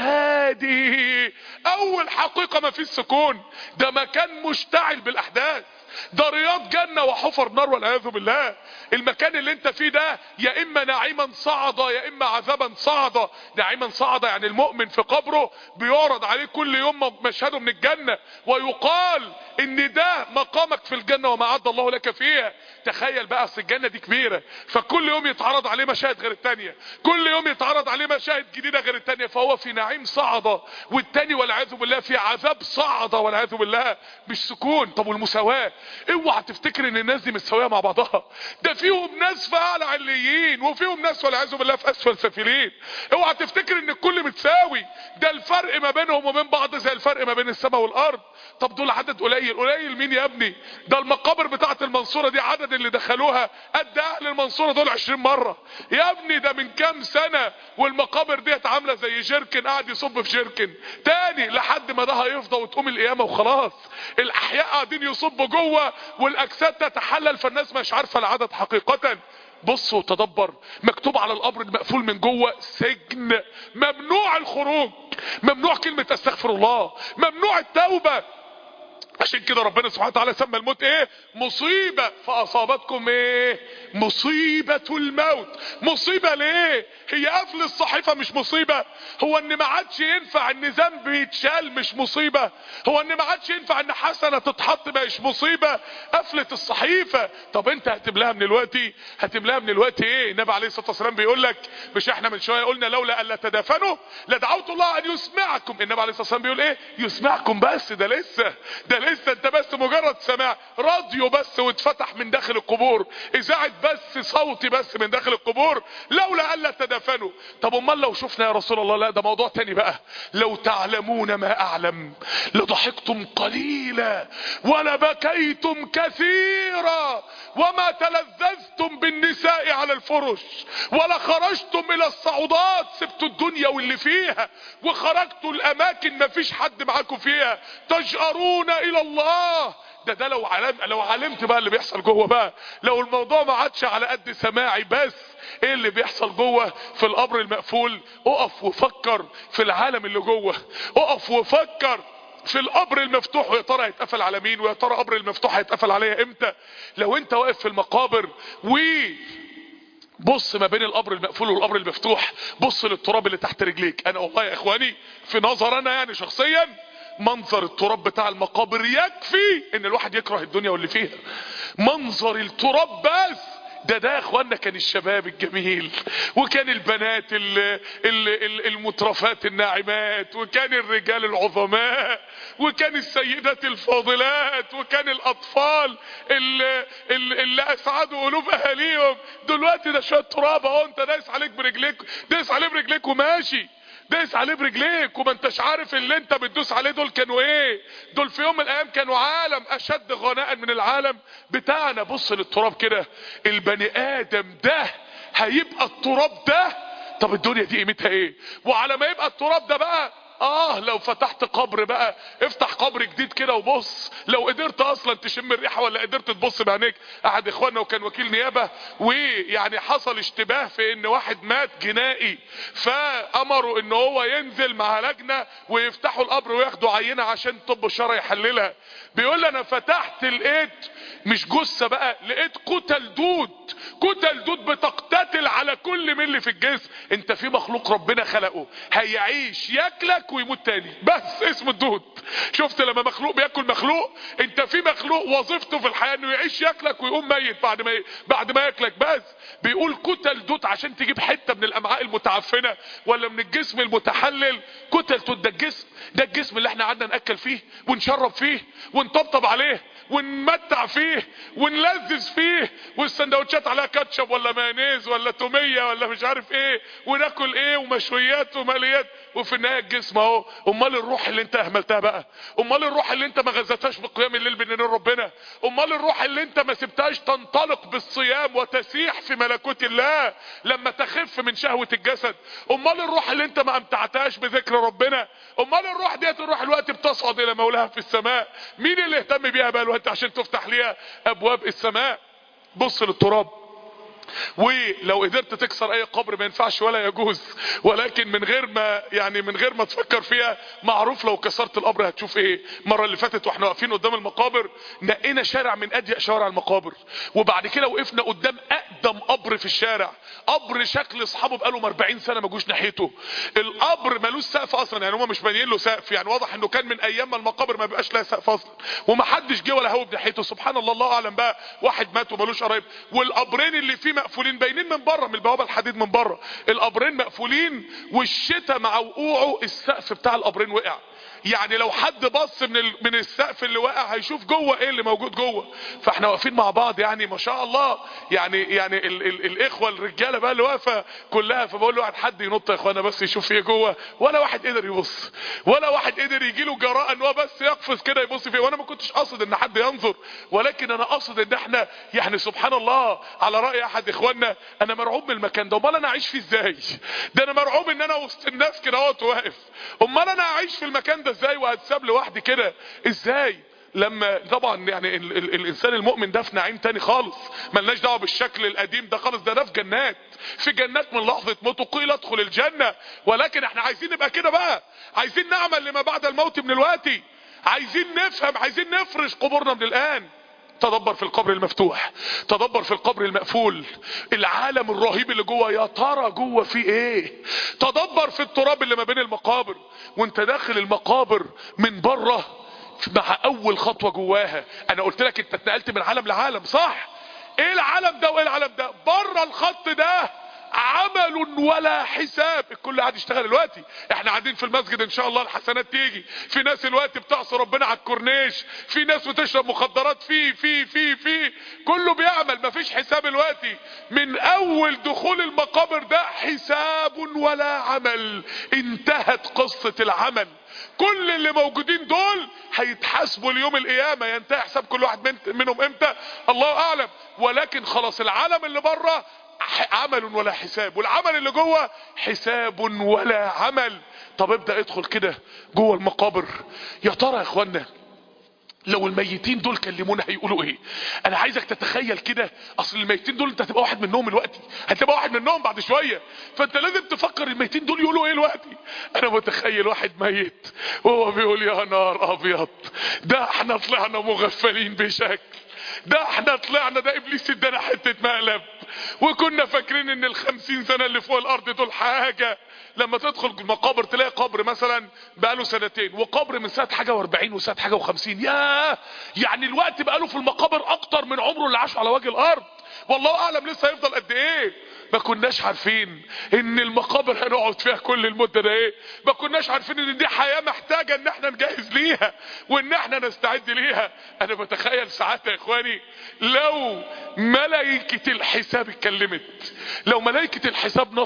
هادي اول حقيقة ما فيه السكون ده مكان مشتعل بالاحداث ده رياض جنة وحفر نار والعياذ بالله المكان اللي انت فيه ده يا اما نعيما صعدا يا اما عذابا صعدا نعيما صعدا يعني المؤمن في قبره بيعرض عليه كل يوم مشهده من الجنة ويقال ان ده مقامك في الجنة وما عد الله لك فيها تخيل بقى اصل الجنة دي كبيرة فكل يوم يتعرض عليه مشاهد غير التانية كل يوم يتعرض عليه مشاهد جديدة غير التانية فهو في نعيم صعدا والتاني والعياذ بالله في عذاب صعدا والعياذ بالله مش سكون طب والمساواة اوعى تفتكر ان الناس دي متساويه مع بعضها ده فيهم ناس في اعلى عليين وفيهم ناس والعياذ بالله في اسفل سافلين اوعى تفتكر ان الكل متساوي ده الفرق ما بينهم وبين بعض زي الفرق ما بين السماء والارض طب دول عدد قليل قليل مين يا ابني ده المقابر بتاعت المنصوره دي عدد اللي دخلوها قد اهل المنصوره دول 20 مره يا ابني ده من كام سنه والمقابر ديت عامله زي جيركن قاعد يصب في جيركن تاني لحد ما ده هيفضى وتقوم القيامه وخلاص الاحياء قاعدين يصبوا جوه والاجساد تتحلل فالناس مش عارفه العدد حقيقه بص وتدبر مكتوب على القبر المقفول من جوه سجن ممنوع الخروج ممنوع كلمة استغفر الله ممنوع التوبة عشان كده ربنا سبحانه وتعالى سمى الموت ايه مصيبة فاصابتكم ايه مصيبة الموت مصيبة ليه هي قفل الصحيفة مش مصيبة هو ان ما عادش ينفع ان ذنب يتشال مش مصيبة هو ان ما عادش ينفع ان حسنة تتحط مش مصيبة قفلة الصحيفة طب انت هتملاها من الوقت هتملاها من الوقت ايه النبي عليه الصلاة والسلام بيقول لك مش احنا من شوية قلنا لولا الا تدافنوا لدعوت الله ان يسمعكم النبي عليه الصلاة والسلام بيقول ايه يسمعكم بس ده لسه ده لسه انت بس مجرد سماع راديو بس واتفتح من داخل القبور اذاعة بس صوتي بس من داخل القبور لولا الا تدافنوا طب امال لو شفنا يا رسول الله لا ده موضوع تاني بقى لو تعلمون ما اعلم لضحكتم قليلا ولبكيتم كثيرا وما تلذذتم بالنساء على الفرش ولخرجتم الى الصعودات سبتوا الدنيا واللي فيها وخرجتوا الاماكن ما فيش حد معاكم فيها تجأرون الى الله ده ده لو علم لو علمت بقى اللي بيحصل جوه بقى لو الموضوع ما عادش على قد سماعي بس ايه اللي بيحصل جوه في القبر المقفول اقف وفكر في العالم اللي جوه اقف وفكر في القبر المفتوح ويا ترى هيتقفل على مين ويا ترى قبر المفتوح هيتقفل عليا امتى لو انت واقف في المقابر و بص ما بين القبر المقفول والقبر المفتوح بص للتراب اللي تحت رجليك انا والله يا اخواني في نظر انا يعني شخصيا منظر التراب بتاع المقابر يكفي ان الواحد يكره الدنيا واللي فيها منظر التراب بس ده ده يا اخوانا كان الشباب الجميل وكان البنات ال ال ال المترفات الناعمات وكان الرجال العظماء وكان السيدات الفاضلات وكان الاطفال اللي, اللي اسعدوا قلوب اهاليهم دلوقتي ده شويه تراب اهو انت دايس عليك برجليك دايس عليه برجليك وماشي دايس عليه برجليك وما انتش عارف اللي انت بتدوس عليه دول كانوا ايه دول في يوم من الايام كانوا عالم اشد غناء من العالم بتاعنا بص للتراب كده البني ادم ده هيبقى التراب ده طب الدنيا دي قيمتها ايه وعلى ما يبقى التراب ده بقى اه لو فتحت قبر بقى افتح قبر جديد كده وبص لو قدرت اصلا تشم الريحه ولا قدرت تبص بعينيك احد اخواننا وكان وكيل نيابه ويعني حصل اشتباه في ان واحد مات جنائي فامروا ان هو ينزل مع لجنه ويفتحوا القبر وياخدوا عينه عشان طب الشرعي يحللها بيقول لي انا فتحت لقيت مش جثه بقى لقيت كتل دود كتل دود بتقتتل على كل ملي في الجسم انت في مخلوق ربنا خلقه هيعيش ياكلك ويموت تاني بس اسمه الدود شفت لما مخلوق بياكل مخلوق انت في مخلوق وظيفته في الحياه انه يعيش ياكلك ويقوم ميت بعد ما ي... بعد ما ياكلك بس بيقول كتل دود عشان تجيب حته من الامعاء المتعفنه ولا من الجسم المتحلل كتل دود ده الجسم ده الجسم اللي احنا قعدنا ناكل فيه ونشرب فيه ونطبطب عليه ونمتع فيه ونلذذ فيه والسندوتشات عليها كاتشب ولا مايونيز ولا توميه ولا مش عارف ايه وناكل ايه ومشويات وماليات وفي النهايه الجسم اهو امال الروح اللي انت اهملتها بقى امال الروح اللي انت ما غذيتهاش بقيام الليل بين ايدين ربنا امال الروح اللي انت ما سبتهاش تنطلق بالصيام وتسيح في ملكوت الله لما تخف من شهوه الجسد امال الروح اللي انت ما امتعتهاش بذكر ربنا امال الروح ديت الروح الوقت بتصعد الى مولاها في السماء مين اللي اهتم بيها بقى الوقت عشان تفتح ليها ابواب السماء بص للتراب ولو قدرت تكسر اي قبر ما ينفعش ولا يجوز ولكن من غير ما يعني من غير ما تفكر فيها معروف لو كسرت القبر هتشوف ايه المره اللي فاتت واحنا واقفين قدام المقابر نقينا شارع من اضيق شوارع المقابر وبعد كده وقفنا قدام اقدم قبر في الشارع قبر شكل اصحابه بقالهم 40 سنه ما جوش ناحيته القبر ملوش سقف اصلا يعني هم مش بانيين له سقف يعني واضح انه كان من ايام ما المقابر ما بيبقاش لها سقف اصلا ومحدش جه ولا هوب ناحيته سبحان الله الله اعلم بقى واحد مات وملوش قرايب والقبرين اللي فيه مقفولين باينين من بره من البوابه الحديد من بره القبرين مقفولين والشتاء مع وقوعه السقف بتاع القبرين وقع يعني لو حد بص من ال... من السقف اللي واقع هيشوف جوه ايه اللي موجود جوه فاحنا واقفين مع بعض يعني ما شاء الله يعني يعني ال... ال... الاخوه الرجاله بقى اللي واقفه كلها فبقول له حد ينط يا اخوانا بس يشوف ايه جوه ولا واحد قدر يبص ولا واحد قدر يجي له جراءه ان هو بس يقفز كده يبص فيه وانا ما كنتش قاصد ان حد ينظر ولكن انا قاصد ان احنا يعني سبحان الله على راي احد اخواننا انا مرعوب من المكان ده امال انا اعيش فيه ازاي ده انا مرعوب ان انا وسط الناس كده اهوت واقف امال انا اعيش في المكان ده ازاي وهتساب لوحدي كده ازاي لما طبعا يعني ال ال الانسان المؤمن ده في نعيم تاني خالص ملناش دعوه بالشكل القديم ده خالص ده ده في جنات في جنات من لحظه موته قيل ادخل الجنه ولكن احنا عايزين نبقى كده بقى عايزين نعمل لما بعد الموت من الوقت عايزين نفهم عايزين نفرش قبورنا من الان تدبر في القبر المفتوح تدبر في القبر المقفول العالم الرهيب اللي جوه يا ترى جوه فيه ايه تدبر في التراب اللي ما بين المقابر وانت داخل المقابر من بره مع اول خطوه جواها انا قلت لك انت اتنقلت من عالم لعالم صح ايه العالم ده وايه العالم ده بره الخط ده عمل ولا حساب الكل قاعد يشتغل دلوقتي احنا قاعدين في المسجد ان شاء الله الحسنات تيجي في ناس الوقت بتعصي ربنا على الكورنيش في ناس بتشرب مخدرات في في في في كله بيعمل مفيش حساب دلوقتي من اول دخول المقابر ده حساب ولا عمل انتهت قصة العمل كل اللي موجودين دول هيتحاسبوا ليوم القيامة ينتهي حساب كل واحد من منهم امتى الله اعلم ولكن خلاص العالم اللي بره عمل ولا حساب والعمل اللي جوه حساب ولا عمل طب ابدأ ادخل كده جوه المقابر يا ترى يا اخوانا لو الميتين دول كلمونا هيقولوا ايه انا عايزك تتخيل كده اصل الميتين دول انت هتبقى واحد منهم دلوقتي هتبقى واحد منهم بعد شوية فانت لازم تفكر الميتين دول يقولوا ايه دلوقتي انا متخيل واحد ميت وهو بيقول يا نار ابيض ده احنا طلعنا مغفلين بشكل ده احنا طلعنا ده ابليس ادانا حتة مقلب وكنا فاكرين ان الخمسين سنة اللي فوق الارض دول حاجة لما تدخل المقابر تلاقي قبر مثلا بقاله سنتين وقبر من سنة حاجة واربعين وسنة حاجة وخمسين ياه يعني الوقت بقاله في المقابر اكتر من عمره اللي عاشه على وجه الارض والله اعلم لسه هيفضل قد ايه ما كناش عارفين ان المقابر هنقعد فيها كل المدة ده ايه ما كناش عارفين ان دي حياة محتاجة ان احنا نجهز ليها وان احنا نستعد ليها انا بتخيل ساعات يا اخواني لو ملائكة الحساب اتكلمت لو ملائكة الحساب نطقت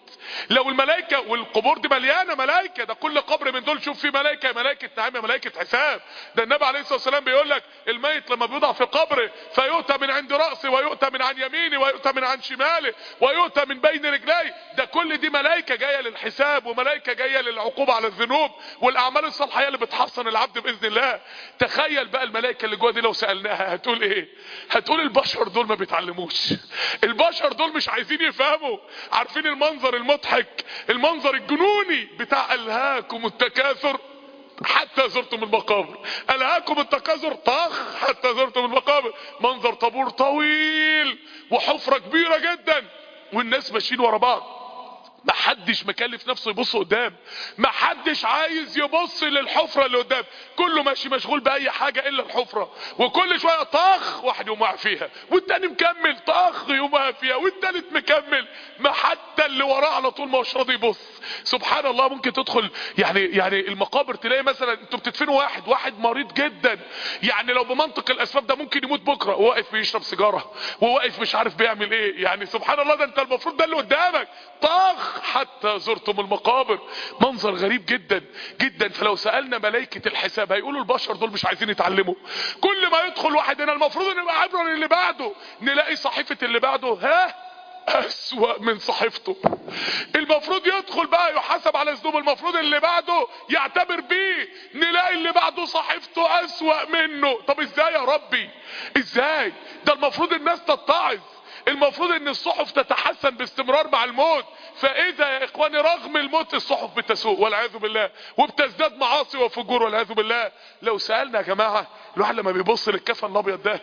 لو الملائكة والقبور دي مليانة ملائكة ده كل قبر من دول شوف فيه ملائكة ملائكة نعيم ملائكة حساب ده النبي عليه الصلاة والسلام بيقول لك الميت لما بيوضع في قبره فيؤتى من عند رأسه ويؤتى من عن يمينه ويؤتى من عن شماله ويؤتى من بين رجليه ده كل دي ملائكة جاية للحساب وملائكة جاية للعقوبة على الذنوب والاعمال الصالحة هي اللي بتحصن العبد باذن الله تخيل بقى الملائكة اللي جوه دي لو سألناها هتقول ايه هتقول البشر دول ما بيتعلموش البشر دول مش عايزين يفهموا عارفين المنظر المضحك المنظر الجنوني بتاع الهاكم التكاثر حتى زرتم المقابر الهاكم التكاثر طخ حتى زرتم المقابر منظر طابور طويل وحفرة كبيرة جدا والناس ماشيين ورا بعض محدش مكلف نفسه يبص قدام محدش عايز يبص للحفرة اللي قدام كله ماشي مشغول بأي حاجة إلا الحفرة وكل شوية طخ واحد يقوم واقع فيها والتاني مكمل طخ يقوم واقع فيها والتالت مكمل ما حتى اللي وراه على طول ما هوش راضي يبص سبحان الله ممكن تدخل يعني يعني المقابر تلاقي مثلا انتوا بتدفنوا واحد واحد مريض جدا يعني لو بمنطق الاسباب ده ممكن يموت بكره وواقف بيشرب سيجاره وواقف مش عارف بيعمل ايه يعني سبحان الله ده انت المفروض ده اللي قدامك طخ حتى زرتم المقابر منظر غريب جدا جدا فلو سالنا ملائكه الحساب هيقولوا البشر دول مش عايزين يتعلموا كل ما يدخل واحد هنا المفروض ان يبقى عبره للي بعده نلاقي صحيفه اللي بعده ها اسوأ من صحيفته المفروض يدخل بقى يحاسب على ذنوب المفروض اللي بعده يعتبر بيه نلاقي اللي بعده صحيفته اسوأ منه طب ازاي يا ربي ازاي ده المفروض الناس تتعظ المفروض ان الصحف تتحسن باستمرار مع الموت فاذا يا اخواني رغم الموت الصحف بتسوء والعياذ بالله وبتزداد معاصي وفجور والعياذ بالله لو سالنا يا جماعه الواحد لما بيبص للكفن الابيض ده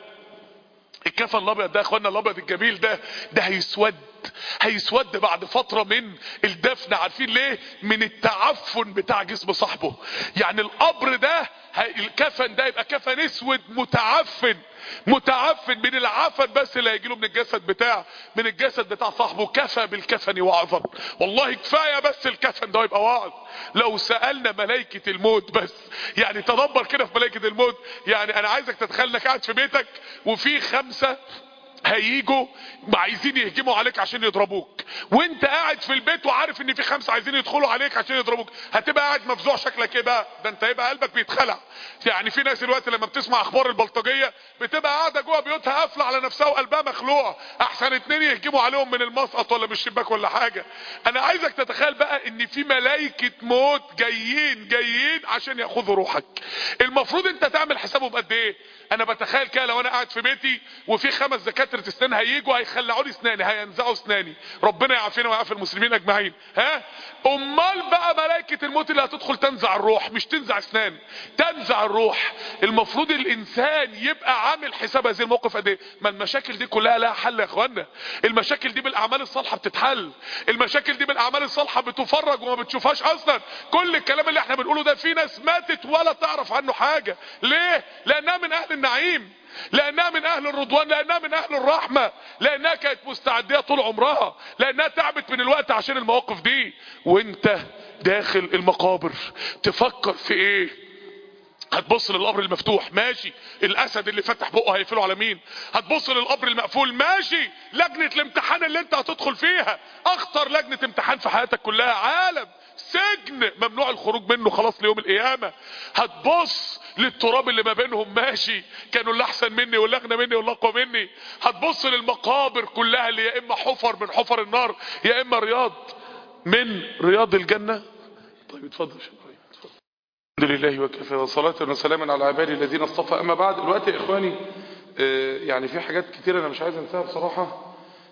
الكفن الابيض ده يا اخوانا الابيض الجميل ده ده هيسود هيسود بعد فترة من الدفن عارفين ليه من التعفن بتاع جسم صاحبه يعني القبر ده الكفن ده يبقى كفن اسود متعفن متعفن من العفن بس اللي هيجيله من الجسد بتاع من الجسد بتاع صاحبه كفى بالكفن وعظا والله كفاية بس الكفن ده يبقى واعظ لو سألنا ملائكة الموت بس يعني تدبر كده في ملائكة الموت يعني انا عايزك تتخيل انك قاعد في بيتك وفي خمسة هيجوا عايزين يهجموا عليك عشان يضربوك وانت قاعد في البيت وعارف ان في خمسة عايزين يدخلوا عليك عشان يضربوك هتبقى قاعد مفزوع شكلك ايه بقى ده انت يبقى قلبك بيتخلع يعني في ناس دلوقتي لما بتسمع اخبار البلطجية بتبقى قاعدة جوه بيوتها قافلة على نفسها وقلبها مخلوع احسن اتنين يهجموا عليهم من المسقط ولا من الشباك ولا حاجة انا عايزك تتخيل بقى ان في ملائكة موت جايين جايين عشان ياخذوا روحك المفروض انت تعمل حسابهم قد ايه انا بتخيل كده لو انا قاعد في بيتي وفي خمس دكاتره اسنان هيجوا هيخلعوا لي اسناني هينزعوا اسناني ربنا يعافينا ويعافي المسلمين اجمعين ها امال بقى ملائكه الموت اللي هتدخل تنزع الروح مش تنزع اسنان تنزع الروح المفروض الانسان يبقى عامل حساب هذه الموقف قد ايه ما المشاكل دي كلها لها حل يا اخوانا المشاكل دي بالاعمال الصالحه بتتحل المشاكل دي بالاعمال الصالحه بتفرج وما بتشوفهاش اصلا كل الكلام اللي احنا بنقوله ده في ناس ماتت ولا تعرف عنه حاجه ليه لانها من اهل النعيم لانها من اهل الرضوان لانها من اهل الرحمة لانها كانت مستعدية طول عمرها لانها تعبت من الوقت عشان المواقف دي وانت داخل المقابر تفكر في ايه هتبص للقبر المفتوح ماشي الاسد اللي فتح بقه هيقفله على مين هتبص للقبر المقفول ماشي لجنة الامتحان اللي انت هتدخل فيها اخطر لجنة امتحان في حياتك كلها عالم سجن ممنوع الخروج منه خلاص ليوم القيامة هتبص للتراب اللي ما بينهم ماشي كانوا اللي احسن مني واللي اغنى مني واللي اقوى مني هتبص للمقابر كلها اللي يا اما حفر من حفر النار يا اما رياض من رياض الجنة طيب اتفضل شكرا الحمد لله وكفى وصلاة وسلاما على عبادي الذين اصطفى اما بعد الوقت يا اخواني آه يعني في حاجات كتير انا مش عايز انساها بصراحة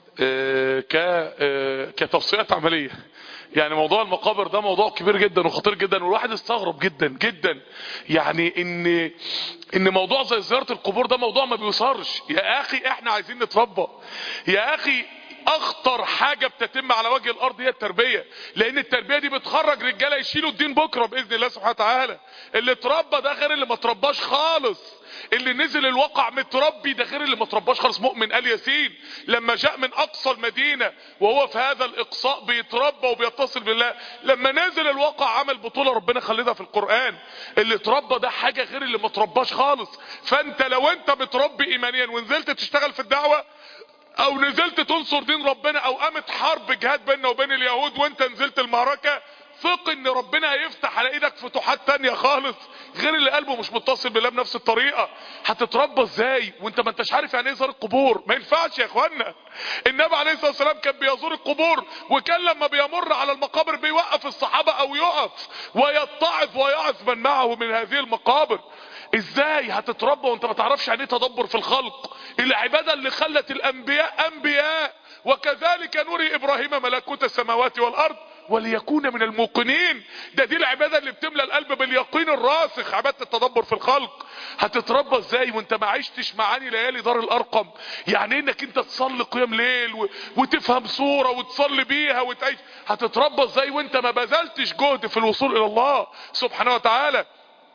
آه ك آه كتوصيات عملية يعني موضوع المقابر ده موضوع كبير جدا وخطير جدا والواحد استغرب جدا جدا يعني ان ان موضوع زي زيارة القبور ده موضوع ما بيوصرش يا اخي احنا عايزين نتربى يا اخي اخطر حاجة بتتم على وجه الارض هي التربية لان التربية دي بتخرج رجالة يشيلوا الدين بكرة باذن الله سبحانه وتعالى اللي اتربى ده غير اللي ما اترباش خالص اللي نزل الواقع متربي ده غير اللي ما ترباش خالص مؤمن ال ياسين لما جاء من اقصى المدينة وهو في هذا الاقصاء بيتربى وبيتصل بالله لما نزل الواقع عمل بطولة ربنا خلدها في القرآن اللي اتربى ده حاجة غير اللي ما ترباش خالص فانت لو انت بتربي ايمانيا ونزلت تشتغل في الدعوة او نزلت تنصر دين ربنا او قامت حرب جهاد بيننا وبين اليهود وانت نزلت المعركة ثق ان ربنا هيفتح على ايدك فتوحات تانية خالص غير اللي قلبه مش متصل بالله بنفس الطريقة هتتربى ازاي وانت ما انتش عارف يعني ايه زار القبور ما ينفعش يا اخوانا النبي عليه الصلاة والسلام كان بيزور القبور وكان لما بيمر على المقابر بيوقف الصحابة او يقف ويتعظ ويعظ من معه من هذه المقابر ازاي هتتربى وانت ما تعرفش يعني ايه تدبر في الخلق العبادة اللي خلت الانبياء انبياء وكذلك نري ابراهيم ملكوت السماوات والارض وليكون من الموقنين ده دي العبادة اللي بتملى القلب باليقين الراسخ عبادة التدبر في الخلق هتتربى ازاي وانت ما عشتش معاني ليالي دار الارقم يعني انك انت تصلي قيام ليل و... وتفهم صورة وتصلي بيها وتعيش هتتربى ازاي وانت ما بذلتش جهد في الوصول الى الله سبحانه وتعالى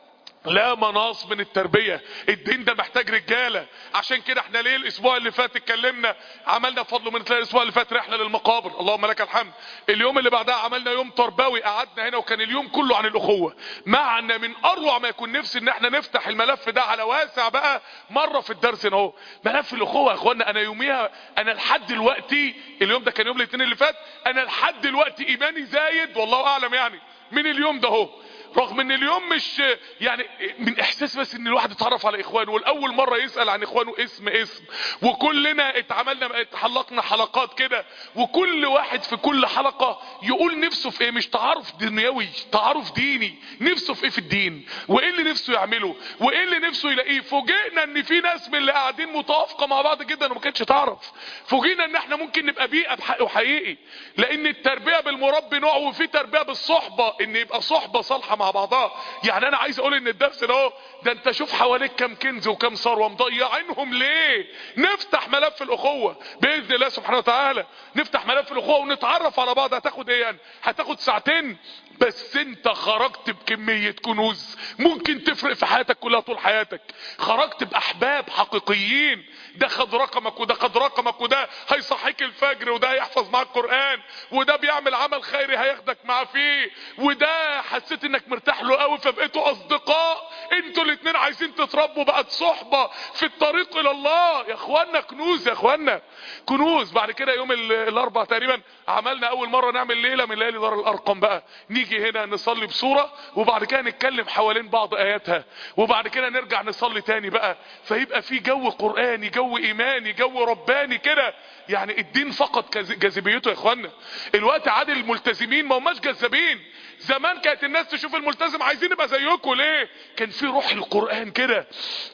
لا مناص من التربية الدين ده محتاج رجالة عشان كده احنا ليه الاسبوع اللي فات اتكلمنا عملنا فضل من تلاقي الاسبوع اللي فات رحلة للمقابر اللهم لك الحمد اليوم اللي بعدها عملنا يوم تربوي قعدنا هنا وكان اليوم كله عن الاخوة معنا من اروع ما يكون نفسي ان احنا نفتح الملف ده على واسع بقى مرة في الدرس هنا اهو ملف الاخوة يا اخوانا انا يوميها انا لحد دلوقتي اليوم ده كان يوم الاثنين اللي فات انا لحد دلوقتي ايماني زايد والله اعلم يعني من اليوم ده اهو رغم ان اليوم مش يعني من احساس بس ان الواحد اتعرف على اخوانه والاول مرة يسأل عن اخوانه اسم اسم وكلنا اتعملنا اتحلقنا حلقات كده وكل واحد في كل حلقة يقول نفسه في ايه مش تعارف دنيوي تعارف ديني نفسه في ايه في الدين وايه اللي نفسه يعمله وايه اللي نفسه يلاقيه فوجئنا ان في ناس من اللي قاعدين متوافقة مع بعض جدا وما كانتش تعرف فوجئنا ان احنا ممكن نبقى بيئة بحق وحقيقي لان التربية بالمربي نوع وفي تربية بالصحبة ان يبقى صحبة صالحة مع بعضها يعني انا عايز اقول ان الدرس ده اهو ده انت شوف حواليك كم كنز وكم ثروه مضيعينهم ليه نفتح ملف الاخوه باذن الله سبحانه وتعالى نفتح ملف الاخوه ونتعرف على بعض هتاخد ايه يعني هتاخد ساعتين بس انت خرجت بكمية كنوز ممكن تفرق في حياتك كلها طول حياتك خرجت باحباب حقيقيين ده خد رقمك وده خد رقمك وده هيصحيك الفجر وده هيحفظ معاك قرآن وده بيعمل عمل خيري هياخدك معاه فيه وده حسيت انك مرتاح له قوي فبقيتوا اصدقاء انتوا الاتنين عايزين تتربوا بقت صحبة في الطريق الى الله يا اخوانا كنوز يا اخوانا كنوز بعد كده يوم الاربع تقريبا عملنا اول مرة نعمل ليلة من ليالي دار الارقم بقى نيجي هنا نصلي بصورة وبعد كده نتكلم حوالين بعض اياتها وبعد كده نرجع نصلي تاني بقى فيبقى في جو قرآني جو ايماني جو رباني كده يعني الدين فقط جاذبيته يا اخوانا الوقت عاد الملتزمين ما هماش جذابين زمان كانت الناس تشوف الملتزم عايزين نبقى زيكم ليه كان في روح القرآن كده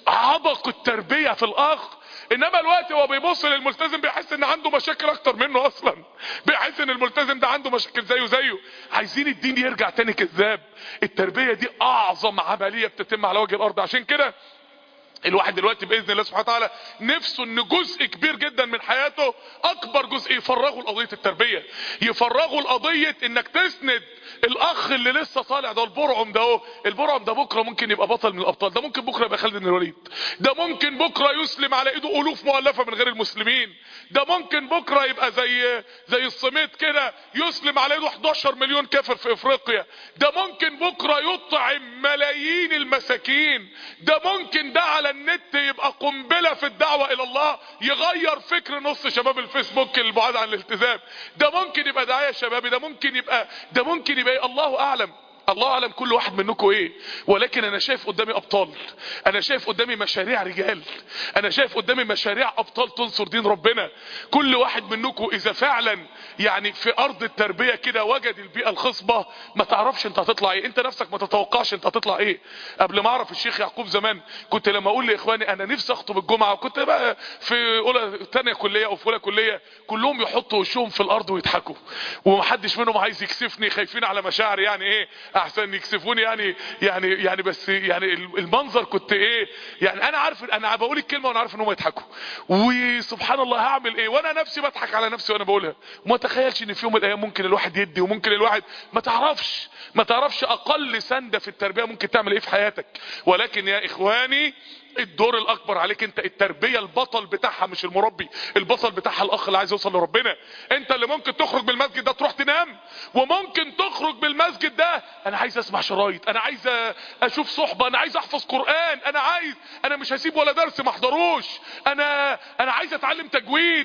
عبق التربية في الاخ انما الوقت هو بيبص للملتزم بيحس ان عنده مشاكل اكتر منه اصلا بيحس ان الملتزم ده عنده مشاكل زيه زيه عايزين الدين يرجع تاني كذاب التربية دي اعظم عملية بتتم على وجه الارض عشان كده الواحد دلوقتي باذن الله سبحانه وتعالى نفسه ان جزء كبير جدا من حياته اكبر جزء يفرغه لقضيه التربيه يفرغه لقضيه انك تسند الاخ اللي لسه طالع ده البرعم ده اهو البرعم ده بكره ممكن يبقى بطل من الابطال ده ممكن بكره يبقى خالد بن الوليد ده ممكن بكره يسلم على ايده الوف مؤلفه من غير المسلمين ده ممكن بكره يبقى زي زي الصميت كده يسلم على ايده 11 مليون كافر في افريقيا ده ممكن بكره يطعم ملايين المساكين ده ممكن ده على النت يبقى قنبله في الدعوه الى الله يغير فكر نص شباب الفيسبوك البعاد عن الالتزام ده ممكن يبقى داعيه شبابي ده ممكن يبقى ده ممكن يبقى الله اعلم الله اعلم كل واحد منكم ايه ولكن انا شايف قدامي ابطال انا شايف قدامي مشاريع رجال انا شايف قدامي مشاريع ابطال تنصر دين ربنا كل واحد منكم اذا فعلا يعني في ارض التربية كده وجد البيئة الخصبة ما تعرفش انت هتطلع ايه انت نفسك ما تتوقعش انت هتطلع ايه قبل ما اعرف الشيخ يعقوب زمان كنت لما اقول لاخواني انا نفسي اخطب الجمعة وكنت بقى في اولى تانية كلية او في اولى كلية كلهم يحطوا وشهم في الارض ويضحكوا ومحدش منهم عايز يكسفني خايفين على مشاعري يعني ايه احسن يكسفوني يعني يعني يعني بس يعني المنظر كنت ايه يعني انا عارف انا بقول الكلمه وانا عارف ان هم يضحكوا وسبحان الله هعمل ايه وانا نفسي بضحك على نفسي وانا بقولها وما تخيلش ان في يوم من الايام ممكن الواحد يدي وممكن الواحد ما تعرفش ما تعرفش اقل سنده في التربيه ممكن تعمل ايه في حياتك ولكن يا اخواني الدور الاكبر عليك انت التربية البطل بتاعها مش المربي البطل بتاعها الاخ اللي عايز يوصل لربنا انت اللي ممكن تخرج بالمسجد ده تروح تنام وممكن تخرج بالمسجد ده انا عايز اسمع شرايط انا عايز اشوف صحبة انا عايز احفظ قرآن انا عايز انا مش هسيب ولا درس ما احضروش انا انا عايز اتعلم تجويد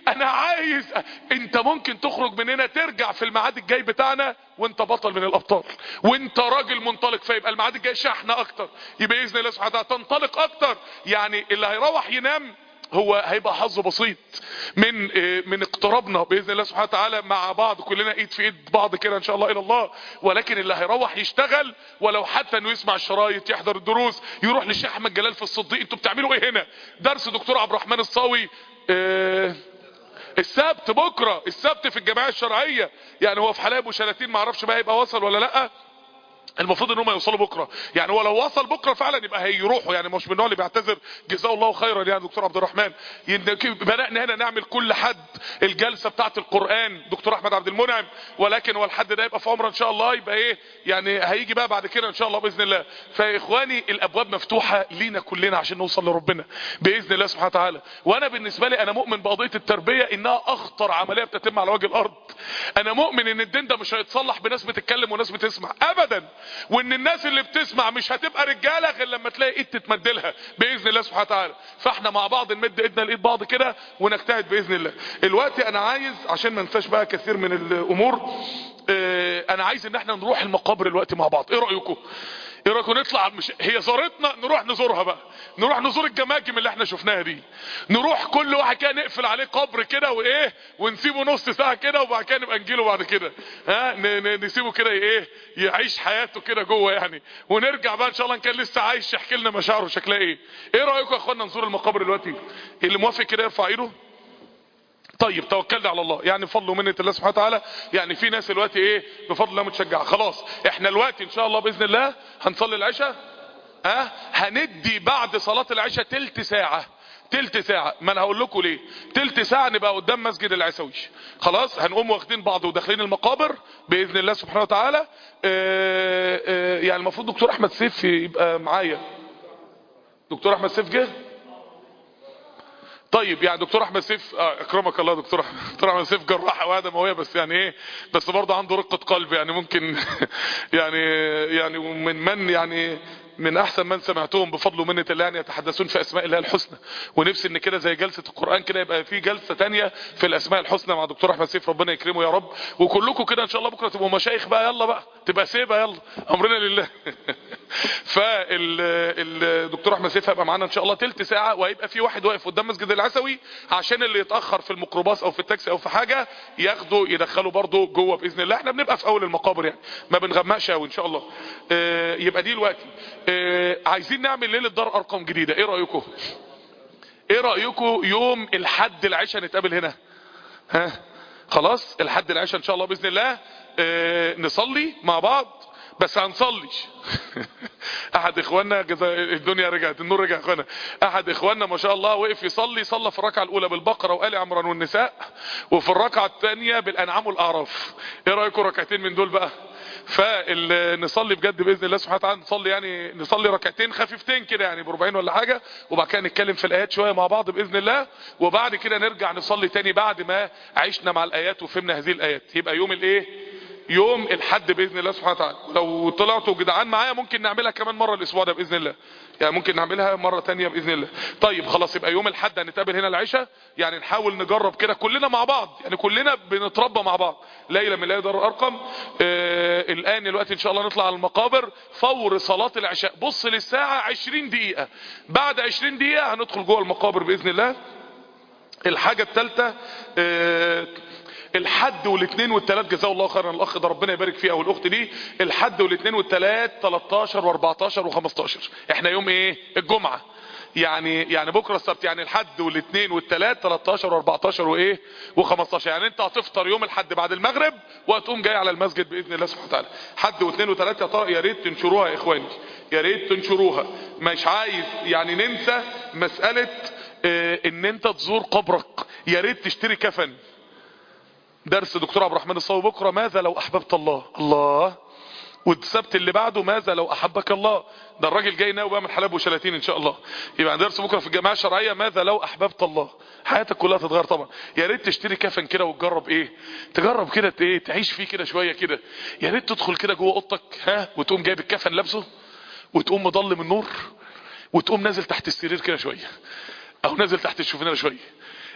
انا عايز انت ممكن تخرج من هنا ترجع في الميعاد الجاي بتاعنا وانت بطل من الابطال وانت راجل منطلق فيبقى الميعاد الجاي شحنه اكتر يبقى باذن الله سبحانه وتعالى تنطلق اكتر يعني اللي هيروح ينام هو هيبقى حظه بسيط من من اقترابنا باذن الله سبحانه وتعالى مع بعض كلنا ايد في ايد بعض كده ان شاء الله الى الله ولكن اللي هيروح يشتغل ولو حتى انه يسمع الشرايط يحضر الدروس يروح للشيخ احمد جلال في الصديق انتوا بتعملوا ايه هنا درس دكتور عبد الرحمن الصاوي اه السبت بكره السبت في الجمعيه الشرعيه يعني هو في حلايب وشلاتين ما اعرفش بقى يبقى وصل ولا لا المفروض ان هم يوصلوا بكره يعني هو لو وصل بكره فعلا يبقى هيروحوا يعني مش من النوع اللي بيعتذر جزاه الله خيرا يعني دكتور عبد الرحمن بدانا هنا نعمل كل حد الجلسه بتاعه القران دكتور احمد عبد المنعم ولكن هو الحد ده يبقى في عمره ان شاء الله يبقى ايه يعني هيجي بقى بعد كده ان شاء الله باذن الله فيا اخواني الابواب مفتوحه لينا كلنا عشان نوصل لربنا باذن الله سبحانه وتعالى وانا بالنسبه لي انا مؤمن بقضيه التربيه انها اخطر عمليه بتتم على وجه الارض انا مؤمن ان الدين ده مش هيتصلح بناس بتتكلم وناس بتسمع ابدا وان الناس اللي بتسمع مش هتبقى رجاله غير لما تلاقي ايد تتمدلها باذن الله سبحانه وتعالى فاحنا مع بعض نمد ايدنا لايد بعض كده ونجتهد باذن الله الوقت انا عايز عشان ما ننساش بقى كثير من الامور اه انا عايز ان احنا نروح المقابر الوقت مع بعض ايه رايكم ايه رايكم نطلع مش هي زارتنا نروح نزورها بقى نروح نزور الجماجم اللي احنا شفناها دي نروح كل واحد كده نقفل عليه قبر كده وايه ونسيبه نص ساعه كده وبعد كده نبقى نجيله بعد كده ها نسيبه كده ايه يعيش حياته كده جوه يعني ونرجع بقى ان شاء الله ان كان لسه عايش يحكي لنا مشاعره شكلها ايه ايه رايكم يا اخوانا نزور المقابر دلوقتي اللي موافق كده يرفع ايده طيب توكلنا على الله يعني بفضل ومنه الله سبحانه وتعالى يعني في ناس دلوقتي ايه بفضل الله متشجعه خلاص احنا دلوقتي ان شاء الله باذن الله هنصلي العشاء ها أه؟ هندي بعد صلاه العشاء تلت ساعه تلت ساعة ما انا هقول لكم ليه تلت ساعة نبقى قدام مسجد العسويش خلاص هنقوم واخدين بعض وداخلين المقابر باذن الله سبحانه وتعالى اه اه يعني المفروض دكتور احمد سيف يبقى معايا دكتور احمد سيف جه طيب يعني دكتور احمد سيف آه اكرمك الله دكتور دكتور احمد سيف جراح وهذا موهبه بس يعني ايه بس برضه عنده رقه قلب يعني ممكن يعني يعني من من يعني من احسن من سمعتهم بفضل ومنه الله يعني يتحدثون في اسماء الله الحسنى ونفسي ان كده زي جلسه القران كده يبقى في جلسه تانية في الاسماء الحسنى مع دكتور احمد سيف ربنا يكرمه يا رب وكلكم كده ان شاء الله بكره تبقوا مشايخ بقى يلا بقى تبقى سيبه يلا امرنا لله فالدكتور احمد سيف هيبقى معانا ان شاء الله تلت ساعه وهيبقى في واحد واقف قدام مسجد العسوي عشان اللي يتاخر في الميكروباص او في التاكسي او في حاجه ياخده يدخله برضه جوه باذن الله احنا بنبقى في اول المقابر يعني ما بنغمقش قوي ان شاء الله آه يبقى دي دلوقتي آه عايزين نعمل ليله دار ارقام جديده ايه رايكم ايه رايكم يوم الحد العشاء نتقابل هنا ها خلاص الحد العشاء ان شاء الله باذن الله آه نصلي مع بعض بس هنصلي احد اخواننا جزا الدنيا رجعت النور رجع اخوانا احد اخواننا ما شاء الله وقف يصلي صلى في الركعه الاولى بالبقره وال عمران والنساء وفي الركعه الثانيه بالانعام والاعراف ايه رايكم ركعتين من دول بقى فنصلي بجد باذن الله سبحانه وتعالى نصلي يعني نصلي ركعتين خفيفتين كده يعني بربعين ولا حاجه وبعد كده نتكلم في الايات شويه مع بعض باذن الله وبعد كده نرجع نصلي تاني بعد ما عشنا مع الايات وفهمنا هذه الايات يبقى يوم الايه يوم الحد باذن الله سبحانه وتعالى لو طلعتوا جدعان معايا ممكن نعملها كمان مره الاسبوع ده باذن الله يعني ممكن نعملها مره تانية باذن الله طيب خلاص يبقى يوم الحد هنتقابل هنا العشاء يعني نحاول نجرب كده كلنا مع بعض يعني كلنا بنتربى مع بعض ليله من ليالي دار الارقم آه الان الوقت ان شاء الله نطلع على المقابر فور صلاه العشاء بص للساعه 20 دقيقه بعد 20 دقيقه هندخل جوه المقابر باذن الله الحاجه الثالثه آه الحد والاثنين والثلاث جزاه الله خيرا الاخ ده ربنا يبارك فيه او الاخت دي الحد والاثنين والثلاث 13 و14 و15 احنا يوم ايه الجمعه يعني يعني بكره السبت يعني الحد والاثنين والثلاث 13 و14 وايه و15 يعني انت هتفطر يوم الحد بعد المغرب وهتقوم جاي على المسجد باذن الله سبحانه وتعالى حد واثنين وثلاث يا ترى يا ريت تنشروها يا اخواني يا ريت تنشروها مش عايز يعني ننسى مساله اه ان انت تزور قبرك يا ريت تشتري كفن درس دكتور عبد الرحمن الصاوي بكره ماذا لو احببت الله الله والسبت اللي بعده ماذا لو احبك الله ده الراجل جاي ناوي بقى من حلب وشلاتين ان شاء الله يبقى درس بكره في الجماعه الشرعيه ماذا لو احببت الله حياتك كلها تتغير طبعا يا ريت تشتري كفن كده وتجرب ايه تجرب كده ايه تعيش فيه كده شويه كده يا ريت تدخل كده جوه اوضتك ها وتقوم جايب الكفن لابسه وتقوم مضلم النور وتقوم نازل تحت السرير كده شويه او نازل تحت الشوفنيره شويه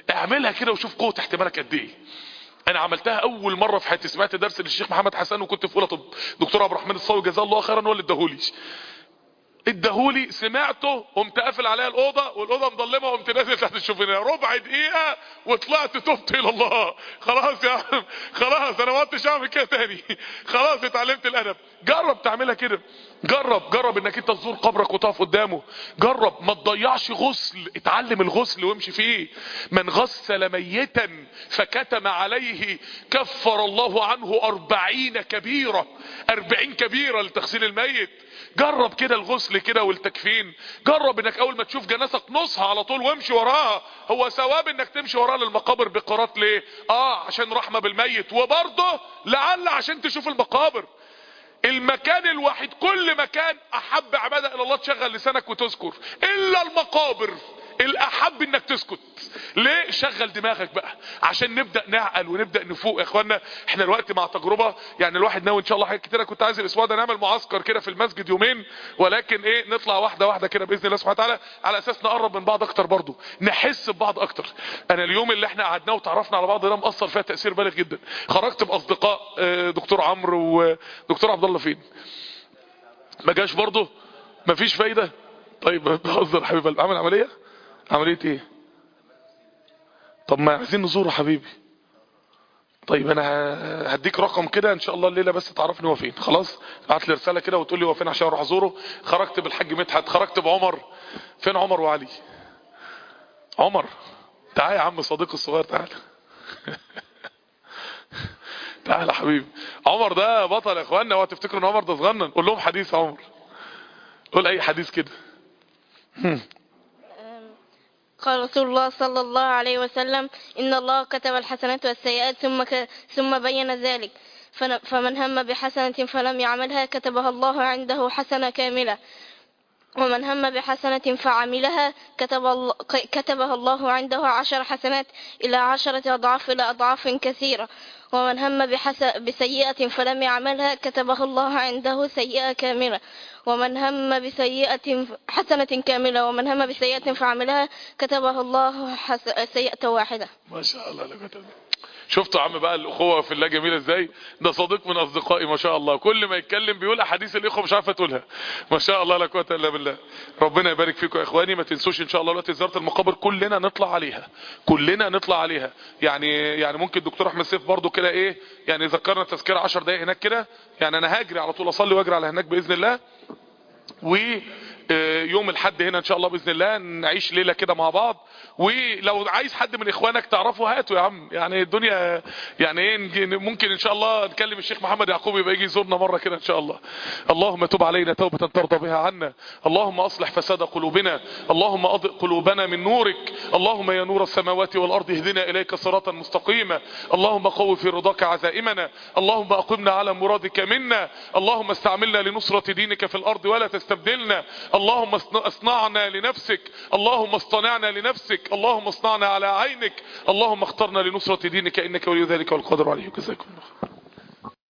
اعملها كده وشوف قوة احتمالك قد ايه انا عملتها اول مرة في حياتي سمعت درس للشيخ محمد حسن وكنت في اولى طب دكتور عبد الرحمن الصاوي جزاه الله خيرا هو اللي اداهولي اداهولي سمعته قمت قافل عليها الاوضه والاوضه مظلمه وقمت نازل تحت الشوفينيه ربع دقيقه وطلعت تبت الى الله خلاص يا عم خلاص انا ما عدتش اعمل كده تاني خلاص اتعلمت الادب جرب تعملها كده جرب جرب انك انت تزور قبرك وتقف قدامه جرب ما تضيعش غسل اتعلم الغسل وامشي فيه من غسل ميتا فكتم عليه كفر الله عنه أربعين كبيرة أربعين كبيرة لتغسيل الميت جرب كده الغسل كده والتكفين جرب انك اول ما تشوف جنازة نصها على طول وامشي وراها هو ثواب انك تمشي وراها للمقابر بقارات ليه اه عشان رحمة بالميت وبرضه لعل عشان تشوف المقابر المكان الوحيد كل مكان احب عبادة الى الله تشغل لسانك وتذكر الا المقابر الاحب انك تسكت ليه شغل دماغك بقى عشان نبدأ نعقل ونبدأ نفوق يا اخوانا احنا الوقت مع تجربة يعني الواحد ناوي ان شاء الله حاجات كتيرة كنت عايز الاسبوع ده نعمل معسكر كده في المسجد يومين ولكن ايه نطلع واحدة واحدة كده باذن الله سبحانه وتعالى على اساس نقرب من بعض اكتر برضو نحس ببعض اكتر انا اليوم اللي احنا قعدناه وتعرفنا على بعض ده مأثر فيها تأثير بالغ جدا خرجت باصدقاء اه دكتور عمرو ودكتور عبد الله فين ما جاش برضه مفيش فايدة طيب بهزر حبيب قلبي عمل عملية عملية ايه طب ما عايزين نزوره حبيبي طيب انا هديك رقم كده ان شاء الله الليله بس تعرفني هو فين خلاص بعت لي رساله كده وتقول لي هو فين عشان اروح ازوره خرجت بالحاج مدحت خرجت بعمر فين عمر وعلي عمر تعال يا عم صديقي الصغير تعال تعال يا حبيبي عمر ده بطل يا اخوانا اوعى تفتكروا ان عمر ده صغنن قول لهم حديث عمر قول اي حديث كده قال رسول الله صلى الله عليه وسلم إن الله كتب الحسنات والسيئات ثم ك... ثم بين ذلك فن... فمن هم بحسنة فلم يعملها كتبها الله عنده حسنة كاملة ومن هم بحسنة فعملها كتب الله... كتبها الله عنده عشر حسنات إلى عشرة أضعاف إلى أضعاف كثيرة ومن هم بحس... بسيئة فلم يعملها كتبها الله عنده سيئة كاملة ومن هم بسيئة حسنة كاملة ومن هم بسيئة فعملها كتبها الله حس... سيئة واحدة ما شاء الله لك شفتوا يا عم بقى الاخوه في الله جميله ازاي ده صديق من اصدقائي ما شاء الله كل ما يتكلم بيقول احاديث الاخوه مش عارفه تقولها ما شاء الله لا قوه الا بالله ربنا يبارك فيكم يا اخواني ما تنسوش ان شاء الله دلوقتي زياره المقابر كلنا نطلع عليها كلنا نطلع عليها يعني يعني ممكن الدكتور احمد سيف برضو كده ايه يعني ذكرنا تذكره 10 دقائق هناك كده يعني انا هاجري على طول اصلي واجري على هناك باذن الله و يوم الحد هنا ان شاء الله باذن الله نعيش ليله كده مع بعض ولو عايز حد من اخوانك تعرفه هاته يا عم يعني الدنيا يعني ايه ممكن ان شاء الله نكلم الشيخ محمد يعقوب يبقى يجي يزورنا مره كده ان شاء الله اللهم تب علينا توبه ترضى بها عنا اللهم اصلح فساد قلوبنا اللهم اضئ قلوبنا من نورك اللهم يا نور السماوات والارض اهدنا اليك صراطا مستقيما اللهم قوي في رضاك عزائمنا اللهم اقمنا على مرادك منا اللهم استعملنا لنصره دينك في الارض ولا تستبدلنا اللهم اصنعنا لنفسك اللهم اصطنعنا لنفسك اللهم اصنعنا على عينك اللهم اخترنا لنصرة دينك انك ولي ذلك والقادر عليه جزاكم الله